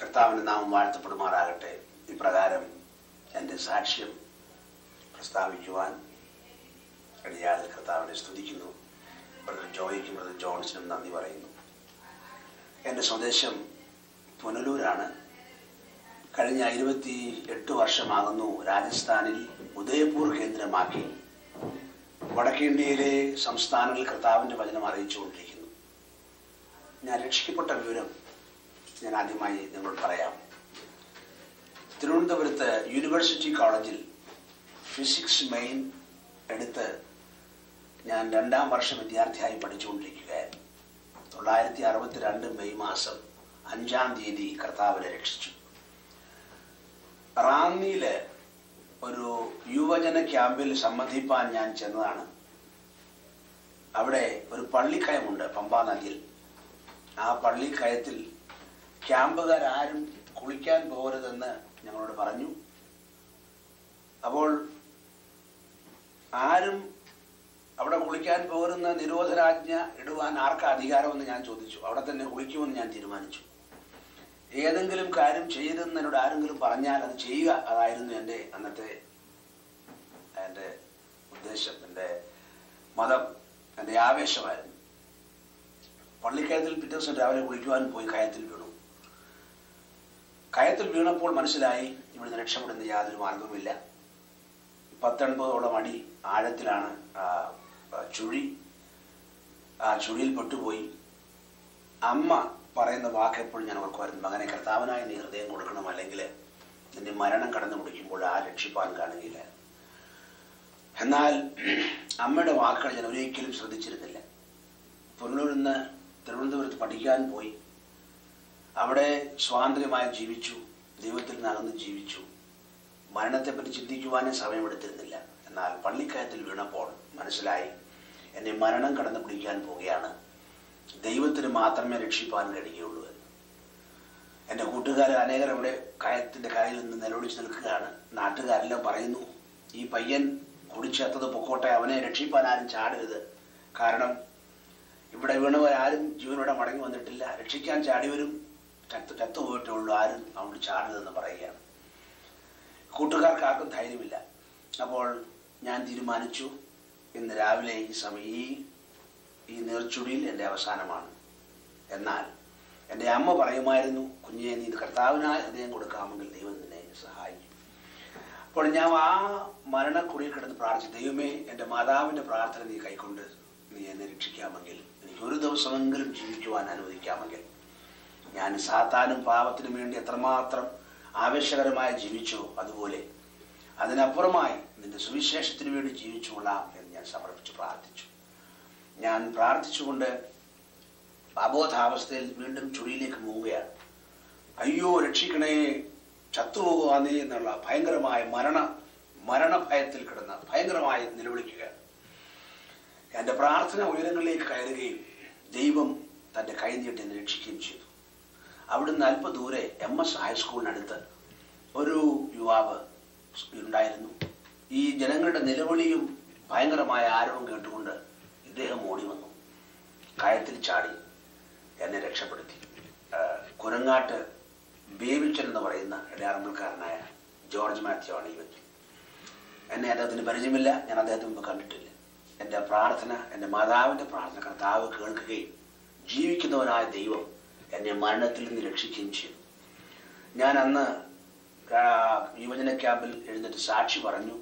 കർത്താവിന്റെ നാമം വാഴ്ത്തപ്പെടുമാറാകട്ടെ ഇപ്രകാരം എൻ്റെ സാക്ഷ്യം പ്രസ്താവിക്കുവാൻ ഇടയാളിൽ കർത്താവിനെ സ്തുതിക്കുന്നു ബ്രദർ ജോയിക്കും ബ്രദർ ജോൺസിനും നന്ദി പറയുന്നു എൻ്റെ സ്വദേശം പുനലൂരാണ് കഴിഞ്ഞ ഇരുപത്തി എട്ട് വർഷമാകുന്നു രാജസ്ഥാനിൽ ഉദയപൂർ കേന്ദ്രമാക്കി വടക്കേന്ത്യയിലെ സംസ്ഥാനങ്ങളിൽ കർത്താവിൻ്റെ വചനം അറിയിച്ചുകൊണ്ടിരിക്കുന്നു ഞാൻ രക്ഷിക്കപ്പെട്ട വിവരം ഞാൻ ആദ്യമായി നിങ്ങളോട് പറയാം തിരുവനന്തപുരത്ത് യൂണിവേഴ്സിറ്റി കോളേജിൽ ഫിസിക്സ് മെയിൻ എടുത്ത് ഞാൻ രണ്ടാം വർഷ വിദ്യാർത്ഥിയായി പഠിച്ചുകൊണ്ടിരിക്കുകയായിരുന്നു തൊള്ളായിരത്തി അറുപത്തിരണ്ട് മെയ് മാസം അഞ്ചാം തീയതി കർത്താവിനെ രക്ഷിച്ചു റാന്നിയില് ഒരു യുവജന ക്യാമ്പിൽ സംബന്ധിപ്പാൻ ഞാൻ ചെന്നതാണ് അവിടെ ഒരു പള്ളിക്കയമുണ്ട് പമ്പാ നദിയിൽ ആ പള്ളിക്കയത്തിൽ ക്യാമ്പുകാരും കുളിക്കാൻ പോകരുതെന്ന് ഞങ്ങളോട് പറഞ്ഞു അപ്പോൾ ആരും അവിടെ കുളിക്കാൻ പോരുന്ന നിരോധനാജ്ഞ ഇടുവാൻ ആർക്കാ അധികാരമെന്ന് ഞാൻ ചോദിച്ചു അവിടെ തന്നെ കുളിക്കുമെന്ന് ഞാൻ തീരുമാനിച്ചു ഏതെങ്കിലും കാര്യം ചെയ്തെന്ന് എന്നോട് ആരെങ്കിലും പറഞ്ഞാൽ അത് ചെയ്യുക അതായിരുന്നു എൻ്റെ അന്നത്തെ എൻ്റെ ഉദ്ദേശം എൻ്റെ മതം എൻ്റെ ആവേശമായിരുന്നു പള്ളിക്കയത്തിൽ പിറ്റേ ദിവസം രാവിലെ കുളിക്കുവാൻ പോയി കയത്തിൽ വീണു കയത്തിൽ വീണപ്പോൾ മനസ്സിലായി ഇവിടുന്ന് രക്ഷപ്പെടുന്ന യാതൊരു മാർഗവുമില്ല പത്തൊൻപതോളം അടി ആഴത്തിലാണ് ആ, ആ, ചുഴി ആ ചുഴിയിൽ പെട്ടുപോയി അമ്മ പറയുന്ന വാക്ക് എപ്പോഴും ഞാൻ ഓർക്കുമായിരുന്നു മകനെ കർത്താവിനായി നീ ഹൃദയം കൊടുക്കണം അല്ലെങ്കിൽ നിന്റെ മരണം കടന്നു പിടിക്കുമ്പോൾ ആ രക്ഷിപ്പാൻ കാണുകയില്ല എന്നാൽ അമ്മയുടെ വാക്കുകൾ ഞാൻ ഒരിക്കലും ശ്രദ്ധിച്ചിരുന്നില്ല പുനലൂരിൽ നിന്ന് തിരുവനന്തപുരത്ത് പഠിക്കാൻ പോയി അവിടെ സ്വാതന്ത്ര്യമായി ജീവിച്ചു ദൈവത്തിൽ നിന്ന് അകന്ന് ജീവിച്ചു മരണത്തെപ്പറ്റി ചിന്തിക്കുവാനേ സമയമെടുത്തിരുന്നില്ല എന്നാൽ പള്ളിക്കയത്തിൽ വീണപ്പോൾ മനസ്സിലായി എന്നെ മരണം കടന്നു പിടിക്കാൻ പോവുകയാണ് ദൈവത്തിന് മാത്രമേ രക്ഷിപ്പാൻ കഴിയുള്ളൂ എന്ന് എൻ്റെ കൂട്ടുകാർ അനേകർ ഇവിടെ കയത്തിന്റെ കരയിൽ നിന്ന് നിലവിളിച്ച് നിൽക്കുകയാണ് നാട്ടുകാരെല്ലാം പറയുന്നു ഈ പയ്യൻ കുടിച്ചെത്തത് പൊക്കോട്ടെ അവനെ രക്ഷിപ്പാൻ ആരും ചാടരുത് കാരണം ഇവിടെ വീണവരാരും ജീവനോടെ മടങ്ങി വന്നിട്ടില്ല രക്ഷിക്കാൻ ചാടിയവരും ചത്ത് ചത്തുപോയിട്ടുള്ളൂ ആരും അവിടെ ചാടരുതെന്ന് പറയുകയാണ് കൂട്ടുകാർക്ക് ആർക്കും ധൈര്യമില്ല അപ്പോൾ ഞാൻ തീരുമാനിച്ചു ഇന്ന് രാവിലെ ഈ സമയം ഈ ഈ നീർച്ചുടിയിൽ എൻ്റെ അവസാനമാണ് എന്നാൽ എൻ്റെ അമ്മ പറയുമായിരുന്നു കുഞ്ഞെ നീ കർത്താവിനായ ഹൃദയം കൊടുക്കാമെങ്കിൽ ദൈവം നിന്നെ സഹായിക്കും അപ്പോൾ ഞാൻ ആ മരണക്കുറിയിൽ കിടന്ന് പ്രാർത്ഥിച്ചു ദൈവമേ എൻ്റെ മാതാവിൻ്റെ പ്രാർത്ഥന നീ കൈക്കൊണ്ട് നീ എന്നെ രക്ഷിക്കാമെങ്കിൽ എനിക്ക് ഒരു ദിവസമെങ്കിലും ജീവിക്കുവാൻ അനുവദിക്കാമെങ്കിൽ ഞാൻ സാത്താനും പാപത്തിനും വേണ്ടി എത്രമാത്രം ആവേശകരമായി ജീവിച്ചോ അതുപോലെ അതിനപ്പുറമായി നിന്റെ സുവിശേഷത്തിന് വേണ്ടി ജീവിച്ചുകൊള്ളാം എന്ന് ഞാൻ സമർപ്പിച്ച് പ്രാർത്ഥിച്ചു ഞാൻ പ്രാർത്ഥിച്ചുകൊണ്ട് അബോധാവസ്ഥയിൽ വീണ്ടും ചുഴിയിലേക്ക് പോവുകയാണ് അയ്യോ രക്ഷിക്കണേ ചത്തുപോകുവാന്നേ എന്നുള്ള ഭയങ്കരമായ മരണ മരണഭയത്തിൽ കിടന്ന് ഭയങ്കരമായി നിലവിളിക്കുകയാണ് എൻ്റെ പ്രാർത്ഥന ഉയരങ്ങളിലേക്ക് കയറുകയും ദൈവം തൻ്റെ കൈ നീട്ടി എന്നെ രക്ഷിക്കുകയും ചെയ്തു അവിടുന്ന് അല്പ ദൂരെ എം എസ് ഹൈസ്കൂളിനടുത്ത് ഒരു യുവാവ് ഉണ്ടായിരുന്നു ഈ ജനങ്ങളുടെ നിലവിളിയും ഭയങ്കരമായ ആരവം കേട്ടുകൊണ്ട് ഇദ്ദേഹം ഓടി വന്നു കയത്തിൽ ചാടി എന്നെ രക്ഷപ്പെടുത്തി ആ, കുരങ്ങാട്ട് ബേബിച്ചൻ എന്ന് പറയുന്ന ഇടയാറമ്പൽക്കാരനായ ജോർജ് മാത്യു ആണ് ഈ വ്യക്തി എന്നെ അദ്ദേഹത്തിന് പരിചയമില്ല ഞാൻ അദ്ദേഹത്തെ മുമ്പ് കണ്ടിട്ടില്ല എൻ്റെ പ്രാർത്ഥന എൻ്റെ മാതാവിൻ്റെ പ്രാർത്ഥന കർത്താവ് കേൾക്കുകയും ജീവിക്കുന്നവനായ ദൈവം എന്നെ മരണത്തിൽ നിന്ന് രക്ഷിക്കുകയും ചെയ്തു ഞാൻ അന്ന് ആ, യുവജന ക്യാമ്പിൽ എഴുന്നേറ്റ് സാക്ഷി പറഞ്ഞു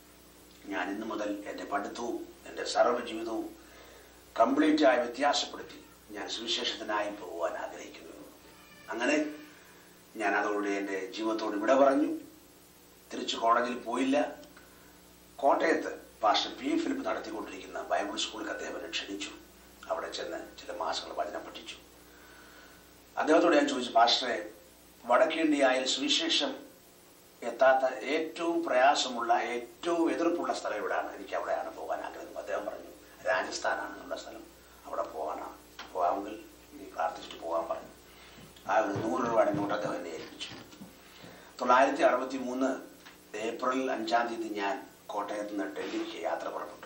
ഞാൻ ഇന്നു മുതൽ എൻ്റെ പഠിത്തവും എൻ്റെ സർവ്വ ജീവിതവും കംപ്ലീറ്റ് ആയി വ്യത്യാസപ്പെടുത്തി ഞാൻ സുവിശേഷത്തിനായി പോകുവാൻ ആഗ്രഹിക്കുന്നു അങ്ങനെ ഞാൻ അതോടെ എൻ്റെ ജീവിതത്തോട് വിട പറഞ്ഞു തിരിച്ച് കോളേജിൽ പോയില്ല കോട്ടയത്ത് പാസ്റ്റർ പി ഫിലിപ്പ് നടത്തിക്കൊണ്ടിരിക്കുന്ന ബൈബിൾ സ്കൂളിൽ അദ്ദേഹം എന്നെ ക്ഷണിച്ചു അവിടെ ചെന്ന് ചില മാസങ്ങൾ വചനം പഠിച്ചു അദ്ദേഹത്തോട് ഞാൻ ചോദിച്ചു പാസ്റ്ററെ വടക്കേന്ത്യയിൽ സുവിശേഷം എത്താത്ത ഏറ്റവും പ്രയാസമുള്ള ഏറ്റവും എതിർപ്പുള്ള സ്ഥലം എവിടെയാണ് എനിക്ക് അവിടെയാണ് പോകാൻ ആഗ്രഹം അദ്ദേഹം പറഞ്ഞു രാജസ്ഥാനാണ് നമ്മുടെ സ്ഥലം അവിടെ പോകാനാണ് പോകാമെങ്കിൽ നീ പ്രാർത്ഥിച്ചിട്ട് പോകാൻ പറഞ്ഞു ആ ഒരു നൂറ് രൂപ ഇങ്ങോട്ട് അദ്ദേഹം എന്നെ ഏൽപ്പിച്ചു തൊള്ളായിരത്തി അറുപത്തി മൂന്ന് ഏപ്രിൽ അഞ്ചാം തീയതി ഞാൻ കോട്ടയത്ത് നിന്ന് ഡൽഹിക്ക് യാത്ര പുറപ്പെട്ടു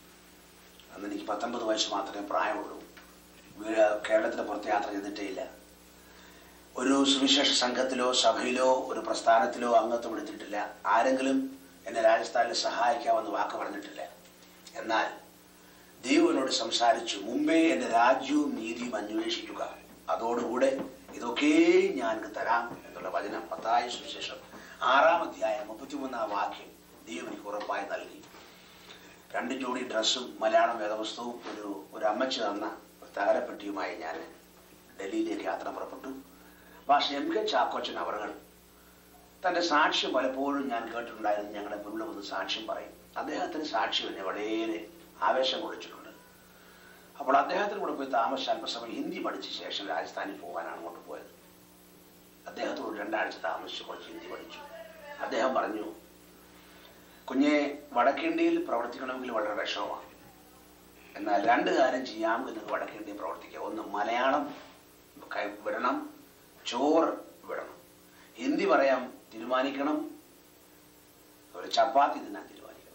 അന്ന് എനിക്ക് പത്തൊമ്പത് വയസ്സ് മാത്രമേ പ്രായമുള്ളൂ വീട് കേരളത്തിന് പുറത്ത് യാത്ര ചെയ്തിട്ടേ ഇല്ല ഒരു സുവിശേഷ സംഘത്തിലോ സഭയിലോ ഒരു പ്രസ്ഥാനത്തിലോ അംഗത്വം എടുത്തിട്ടില്ല ആരെങ്കിലും എന്നെ രാജസ്ഥാനിൽ സഹായിക്കാമെന്ന് വാക്ക് പറഞ്ഞിട്ടില്ല എന്നാൽ ദൈവനോട് സംസാരിച്ചു മുമ്പേ എന്റെ രാജ്യവും നീതിയും അന്വേഷിക്കുക അതോടുകൂടെ ഇതൊക്കെ ഞാൻ തരാം എന്നുള്ള വചനം പത്തായ സുവിശേഷം ആറാം അധ്യായം മുപ്പത്തിമൂന്നാം വാക്യം ദൈവം എനിക്ക് ഉറപ്പായി നൽകി രണ്ട് ജോഡി ഡ്രസ്സും മലയാളം വേദപുസ്തകവും ഒരു ഒരു അമ്മച്ചി തന്ന ഒരു തകരപ്പെട്ടിയുമായി ഞാൻ ഡൽഹിയിലേക്ക് യാത്ര പുറപ്പെട്ടു പക്ഷെ എം കെ ചാക്കോച്ചൻ അവറുകൾ തന്റെ സാക്ഷ്യം പലപ്പോഴും ഞാൻ കേട്ടിട്ടുണ്ടായിരുന്നു ഞങ്ങളുടെ മുന്നിൽ വന്ന് സാക്ഷ്യം പറയും അദ്ദേഹത്തിന് സാക്ഷ്യം എന്നെ വളരെ ആവേശം കൊള്ളിച്ചിട്ടുണ്ട് അപ്പോൾ അദ്ദേഹത്തിന് കൂടെ പോയി താമസിച്ച അല്പസമയം ഹിന്ദി പഠിച്ച ശേഷം രാജസ്ഥാനിൽ പോകാനാണ് അങ്ങോട്ട് പോയത് അദ്ദേഹത്തോട് രണ്ടാഴ്ച താമസിച്ച് കുറച്ച് ഹിന്ദി പഠിച്ചു അദ്ദേഹം പറഞ്ഞു കുഞ്ഞെ വടക്കേന്ത്യയിൽ പ്രവർത്തിക്കണമെങ്കിൽ വളരെ വിഷമമാണ് എന്നാൽ രണ്ട് കാര്യം ചെയ്യാമെങ്കിൽ നിങ്ങൾക്ക് വടക്കേന്ത്യയിൽ പ്രവർത്തിക്കാം ഒന്ന് മലയാളം കൈ- വിടണം ചോറ് വിടണം ഹിന്ദി പറയാൻ തീരുമാനിക്കണം ഒരു ചപ്പാത്തി തിന്നാൻ തീരുമാനിക്കണം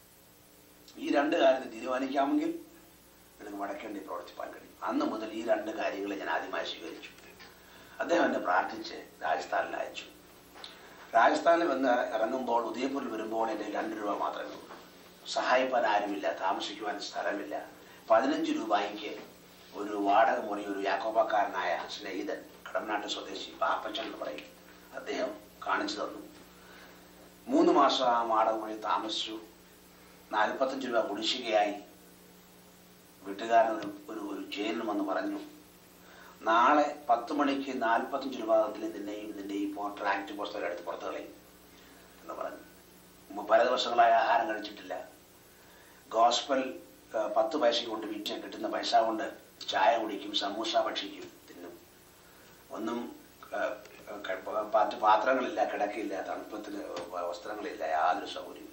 ഈ രണ്ട് കാര്യത്തിൽ തീരുമാനിക്കാമെങ്കിൽ നിങ്ങൾക്ക് വടക്കേണ്ടി പ്രവർത്തിപ്പാൻ കഴിയും അന്ന് മുതൽ ഈ രണ്ട് കാര്യങ്ങളെ ഞാൻ ആദ്യമായി സ്വീകരിച്ചു അദ്ദേഹം എന്നെ പ്രാർത്ഥിച്ച് രാജസ്ഥാനിൽ അയച്ചു രാജസ്ഥാനിൽ വന്ന് ഇറങ്ങുമ്പോൾ ഉദയപൂരിൽ വരുമ്പോൾ എൻ്റെ രണ്ട് രൂപ മാത്രമേ ഉള്ളൂ സഹായിപ്പാൻ ആരുമില്ല താമസിക്കുവാൻ സ്ഥലമില്ല പതിനഞ്ച് രൂപയ്ക്ക് ഒരു വാടക മുറി ഒരു യാക്കോബക്കാരനായ സ്നേഹിതൻ കടമനാട്ട് സ്വദേശി പാപ്പച്ചൻ എന്ന് പറയും അദ്ദേഹം കാണിച്ചു തന്നു മൂന്ന് മാസം ആ വാടക മുറി താമസിച്ചു നാൽപ്പത്തഞ്ച് രൂപ കുടിശ്ശികയായി വീട്ടുകാരൻ ഒരു ഒരു ഒരു ജയിലിൽ വന്ന് പറഞ്ഞു നാളെ പത്ത് മണിക്ക് നാൽപ്പത്തഞ്ച് രൂപ തന്നില്ല നിന്നെയും നിന്റെ ഈ പോർട്ടർ ആക്ട് പുസ്തകം എടുത്ത് പുറത്തു കളയും എന്ന് പറഞ്ഞു ഉമ്മ പല ദിവസങ്ങളായി ആഹാരം കഴിച്ചിട്ടില്ല ഗോസ്പൽ ആ, പത്ത് പൈസ കൊണ്ട് വിറ്റ് കിട്ടുന്ന പൈസ കൊണ്ട് ചായ കുടിക്കും സമൂസ ഭക്ഷിക്കും തിന്നും ഒന്നും ആ, ക- മറ്റ് പാത്രങ്ങളില്ല കിടക്കയില്ല തണുപ്പത്തിന് വസ്ത്രങ്ങളില്ല യാതൊരു സൗകര്യവും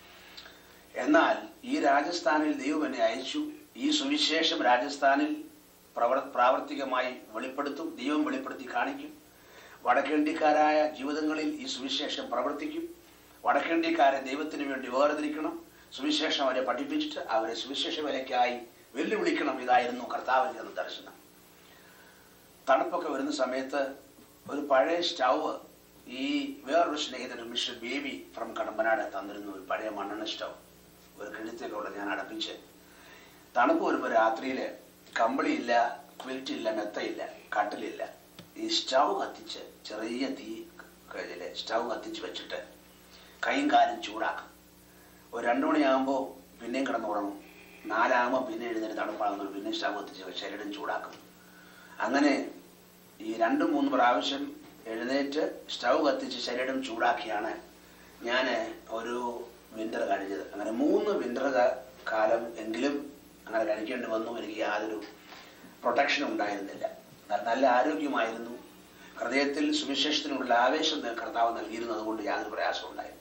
എന്നാൽ ഈ രാജസ്ഥാനിൽ ദൈവം എന്നെ അയച്ചു ഈ സുവിശേഷം രാജസ്ഥാനിൽ പ്രവർ പ്രാവർത്തികമായി വെളിപ്പെടുത്തും ദൈവം വെളിപ്പെടുത്തി കാണിക്കും വടക്കേന്ത്യക്കാരായ ജീവിതങ്ങളിൽ ഈ സുവിശേഷം പ്രവർത്തിക്കും വടക്കേന്ത്യക്കാരെ ദൈവത്തിന് വേണ്ടി വേർതിരിക്കണം സുവിശേഷം അവരെ പഠിപ്പിച്ചിട്ട് അവരെ സുവിശേഷ വിലയ്ക്കായി വെല്ലുവിളിക്കണം ഇതായിരുന്നു കർത്താവിന് തന്ന ദർശനം തണുപ്പൊക്കെ വരുന്ന സമയത്ത് ഒരു പഴയ സ്റ്റൗവ് ഈ വേറൊരു സ്നേഹിതൻ മിസ്റ്റർ ബേബി ഫ്രം കടമ്പനാട് തന്നിരുന്ന ഒരു പഴയ മണ്ണെണ്ണ സ്റ്റൗ ഒരു കിഴുത്തേക്കുള്ള ഞാൻ അടപ്പിച്ച് തണുപ്പ് വരുമ്പോൾ രാത്രിയിൽ കമ്പിളിയില്ല ക്വിൽറ്റ് ഇല്ല മെത്തയില്ല കട്ടിലില്ല ഈ സ്റ്റൗ കത്തിച്ച് ചെറിയ തീ കയ്യില് സ്റ്റൗ കത്തിച്ച് വെച്ചിട്ട് കൈയും കാലും ചൂടാക്കും ഒരു രണ്ടു മണിയാകുമ്പോൾ പിന്നെയും കിടന്നുറങ്ങും നാലാകുമ്പോൾ പിന്നെ എഴുന്നേറ്റ് തണുപ്പാകുമ്പോൾ പിന്നെ സ്റ്റൗ കത്തിച്ച് ശരീരം ചൂടാക്കും അങ്ങനെ ഈ രണ്ടും മൂന്ന് പ്രാവശ്യം എഴുന്നേറ്റ് സ്റ്റൗ കത്തിച്ച് ശരീരം ചൂടാക്കിയാണ് ഞാൻ ഒരു വിന്റർ കഴിഞ്ഞത് അങ്ങനെ മൂന്ന് വിന്റർ കാലം എങ്കിലും അങ്ങനെ കഴിക്കേണ്ടി വന്നു എനിക്ക് യാതൊരു പ്രൊട്ടക്ഷനും ഉണ്ടായിരുന്നില്ല എന്നാൽ നല്ല ആരോഗ്യമായിരുന്നു ഹൃദയത്തിൽ സുവിശേഷത്തിനുള്ള ആവേശം കർത്താവ് നൽകിയിരുന്നത് കൊണ്ട് യാതൊരു പ്രയാസവും ഉണ്ടായിരുന്നു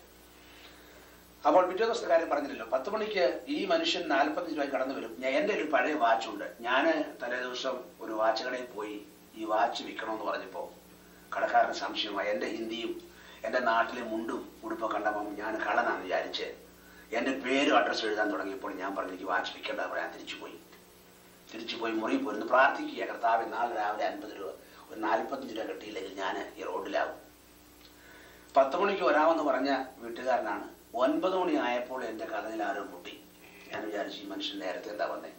അപ്പോൾ പിറ്റേ ദിവസത്തെ കാര്യം പറഞ്ഞില്ലല്ലോ പത്ത് മണിക്ക് ഈ മനുഷ്യൻ നാൽപ്പത്തഞ്ച് രൂപ കടന്നു വരും ഞാൻ എൻ്റെ ഒരു പഴയ വാച്ചുണ്ട് ഞാൻ തലേ ദിവസം ഒരു വാച്ച് കടയിൽ പോയി ഈ വാച്ച് വിൽക്കണമെന്ന് പറഞ്ഞപ്പോൾ കടക്കാരന് സംശയമായി എൻ്റെ ഹിന്ദിയും എൻ്റെ നാട്ടിലെ മുണ്ടും ഉടുപ്പൊക്കെ കണ്ടപ്പോൾ ഞാൻ കള്ളനാന്ന് വിചാരിച്ച് എൻ്റെ പേരും അഡ്രസ്സും എഴുതാൻ തുടങ്ങിയപ്പോൾ ഞാൻ പറഞ്ഞു എനിക്ക് വാച്ച് വിൽക്കേണ്ട പറയാൻ തിരിച്ചു പോയി തിരിച്ചു പോയി മുറി പോയിരുന്നു പ്രാർത്ഥിക്കുക കർത്താവ് നാളെ രാവിലെ അൻപത് രൂപ ഒരു നാൽപ്പത്തഞ്ച് രൂപ കിട്ടിയില്ലെങ്കിൽ ഞാൻ ഈ റോഡിലാവും പത്ത് മണിക്ക് വരാമെന്ന് പറഞ്ഞ വീട്ടുകാരനാണ് ഒൻപത് മണി ആയപ്പോൾ എൻ്റെ കഥയിൽ ആരോ മുട്ടി ഞാൻ വിചാരിച്ചു ഈ മനുഷ്യൻ നേരത്തെ എന്താ വന്നേ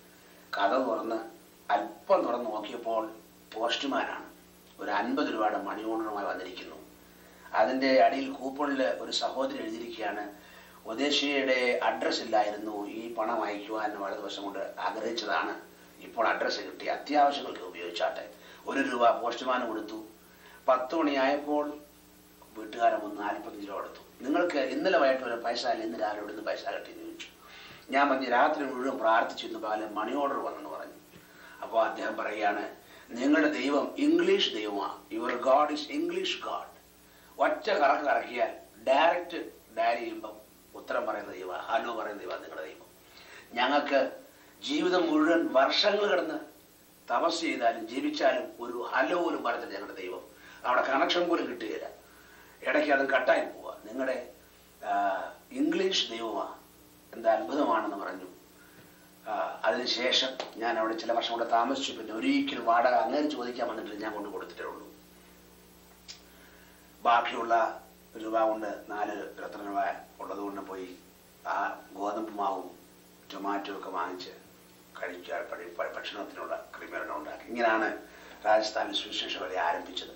കഥ തുറന്ന് അല്പം തുറന്ന് നോക്കിയപ്പോൾ പോസ്റ്റ്മാനാണ് ഒരു അൻപത് രൂപയുടെ മണി ഓർഡറുമായി വന്നിരിക്കുന്നു അതിൻ്റെ അടിയിൽ കൂപ്പണിൽ ഒരു സഹോദരി എഴുതിയിരിക്കുകയാണ് ഉദ്ദേശിയുടെ അഡ്രസ് ഇല്ലായിരുന്നു ഈ പണം അയക്കുവാൻ വളരെ ദിവസം കൊണ്ട് ആഗ്രഹിച്ചതാണ് ഇപ്പോൾ അഡ്രസ്സ് കിട്ടി അത്യാവശ്യങ്ങൾക്ക് ഉപയോഗിച്ചാട്ടെ ഒരു രൂപ പോസ്റ്റ്മാൻ കൊടുത്തു പത്ത് മണിയായപ്പോൾ വീട്ടുകാരൻ വന്ന് നാൽപ്പത്തഞ്ച് രൂപ കൊടുത്തു നിങ്ങൾക്ക് ഇന്നലെ വൈകിട്ട് വരെ പൈസ അല്ല ഇന്ന് രാവിലെ ഇവിടുന്ന് പൈസ കിട്ടിയെന്ന് ചോദിച്ചു ഞാൻ പറഞ്ഞു രാത്രി മുഴുവൻ പ്രാർത്ഥിച്ചിരുന്നു പകല് മണി ഓർഡർ വന്നെന്ന് പറഞ്ഞു അപ്പോൾ അദ്ദേഹം പറയുകയാണ് നിങ്ങളുടെ ദൈവം ഇംഗ്ലീഷ് ദൈവമാണ് your god is English god ഒറ്റ കറക്ക് കറക്കിയാൽ ഡയറക്റ്റ് ഡയൽ ചെയ്യുമ്പം ഉത്തരം പറയുന്ന ദൈവം ഹലോ പറയുന്ന ദൈവം നിങ്ങളുടെ ദൈവം ഞങ്ങൾക്ക് ജീവിതം മുഴുവൻ വർഷങ്ങൾ കിടന്ന് തപസ് ചെയ്താലും ജീവിച്ചാലും ഒരു ഹലോ പോലും പറഞ്ഞില്ല ഞങ്ങളുടെ ദൈവം അവിടെ കണക്ഷൻ പോലും കിട്ടുകയില്ല ഇടയ്ക്ക് അത് കട്ടായി പോവുക നിങ്ങളുടെ ആ, ഇംഗ്ലീഷ് ദൈവമാണ് എന്താ അത്ഭുതമാണെന്ന് പറഞ്ഞു ആ, അതിനുശേഷം ഞാൻ അവിടെ ചില വർഷം കൂടെ താമസിച്ചു പിന്നെ ഒരിക്കലും വാടക അങ്ങനെ ചോദിക്കാൻ വന്നിട്ടില്ല ഞാൻ കൊണ്ട് കൊടുത്തിട്ടേ ഉള്ളൂ ബാക്കിയുള്ള രൂപ കൊണ്ട് നാല് രത്ന രൂപ ഉള്ളത് കൊണ്ട് പോയി ആ ഗോതമ്പ് മാവും ടൊമാറ്റോ ഒക്കെ വാങ്ങിച്ച് കഴിക്കാൻ പഠി- ഭ- ഭക്ഷണത്തിനുള്ള ക്രമീകരണം ഉണ്ടാക്കി ഇങ്ങനെയാണ് രാജസ്ഥാനിൽ സുവിശേഷ വരെ ആരംഭിച്ചത്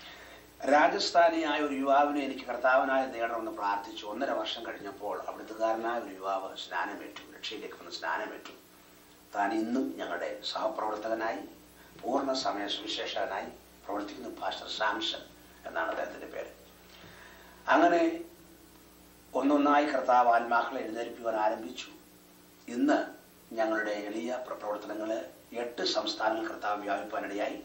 രാജസ്ഥാനിയായ ഒരു യുവാവിനെ എനിക്ക് കർത്താവിനായി നേടണമെന്ന് പ്രാർത്ഥിച്ചു ഒന്നര വർഷം കഴിഞ്ഞപ്പോൾ അവിടുത്തുകാരനായ ഒരു യുവാവ് സ്നാനമേറ്റു രക്ഷയിലേക്ക് വന്ന് സ്നാനമേറ്റു താൻ ഇന്നും ഞങ്ങളുടെ സഹപ്രവർത്തകനായി പൂർണ്ണ സമയ സുവിശേഷകനായി പ്രവർത്തിക്കുന്ന പാസ്റ്റർ സാംസൺ എന്നാണ് അദ്ദേഹത്തിന്റെ പേര് അങ്ങനെ ഒന്നൊന്നായി കർത്താവ് ആത്മാക്കളെ എഴുന്നേൽപ്പിക്കുവാൻ ആരംഭിച്ചു ഇന്ന് ഞങ്ങളുടെ എളിയ പ്ര- പ്രവർത്തനങ്ങള് എട്ട് സംസ്ഥാനങ്ങൾ കർത്താവ് വ്യാപിപ്പാനിടയായി